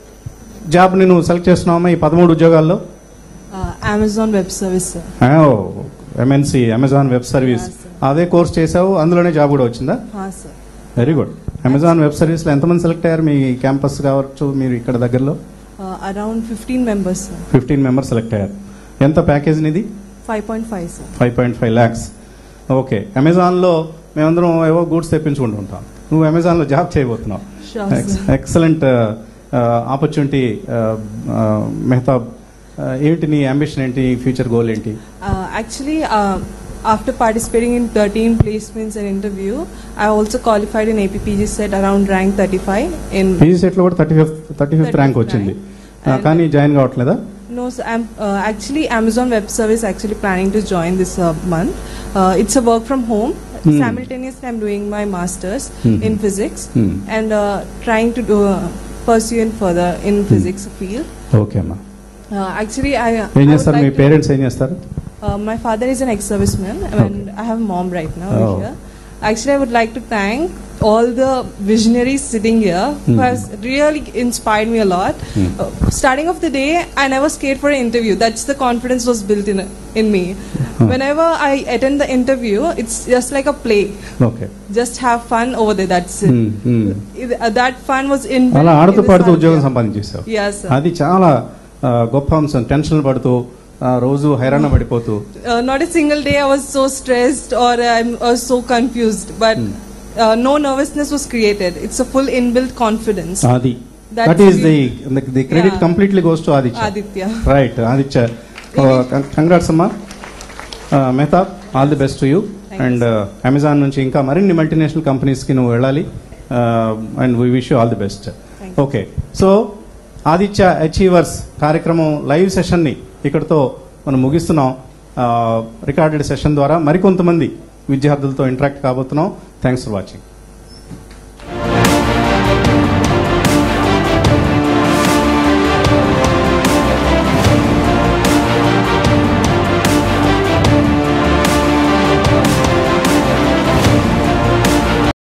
జాబ్ని నువ్వు సెలెక్ట్ చేస్తున్నావమ్మా ఈ పదమూడు ఉద్యోగాల్లో Amazon web service sir MNC Amazon web service అదే కోర్స్ చేసావు అందులోనే జాబ్ కూడా వచ్చిందా sir very good Amazon web సర్వీస్లో ఎంతమంది సెలెక్ట్ అయ్యారు మీ క్యాంపస్ కావచ్చు మీరు ఇక్కడ దగ్గరలో around fifteen members sir fifteen members select అయ్యారు ఎంత ప్యాకేజ్ నిది five point five sir five point five lakhs okay అమెజాన్లో మేమందరం ఏవో గూడ్స్ తెప్పించుకుంటూ ఉంటాం నువ్వు అమెజాన్లో జాబ్ చేయబోతున్నావు Sure, sir. Excellent opportunity Mehtab Uh, ఏంటి నీ అంబిషన్ ఏంటి ఫ్యూచర్ గోల్ ఏంటి Uh, actually, uh, after participating in 13 placements and interview, I also qualified in APPG set around rank 35 in. PG సెట్లో కూడా thirty fifth thirty fifth rank వచ్చింది Uh, కానీ join కావట్లేదా No, so I'm uh, actually Amazon Web Service actually planning to join this uh, month. Uh, it's a work from home. Hmm. Simultaneously, I'm doing my masters Hmm. in physics Hmm. and uh, trying to do uh, pursue in further in physics field. Okay అమ్మా Uh, actually, I. ఏం I would చేస్తారు మీ like to- parents ఏం చేస్తారు Uh, my father is an ex-serviceman, and I have a mom right now Oh. here. Actually, I would like to thank all the visionaries sitting here who Hmm. has really inspired me a lot. Hmm. Uh, starting of the day, I never scared for an interview. That's the confidence was built in in me. Whenever I attend the interview, it's just like a play. Okay Just have fun over there. That's it. It- uh, that fun was in. అలా ఆడుతూ in this పాడుతూ one. ఉద్యోగం సంపాదించేసావు Yes, sir. అది చాలా ఆ, గొప్ప అంశం tension పడుతూ ఆ, రోజు హైరాణ పడిపోతూ uh, not a single day I was so stressed or I'm I was so confused, but uh, no nervousness was created. It's a full inbuilt confidence. అది That's that is the the- the credit Yeah. Completely goes to Aditya Aditya. Right Aditya congrats అమ్మా Mehtab all the best you and Amazon నుంచి ఇంకా మరిన్ని multinational కంపెనీస్కి నువ్వు వెళ్ళాలి and we wish you all the best okay so Aditya achievers కార్యక్రమం live సెషన్ని ఇక్కడతో మనం ముగిస్తున్నాం రికార్డెడ్ సెషన్ ద్వారా మరికొంతమంది విద్యార్థులతో ఇంటరాక్ట్ కాబోతున్నాం థ్యాంక్స్ ఫర్ వాచింగ్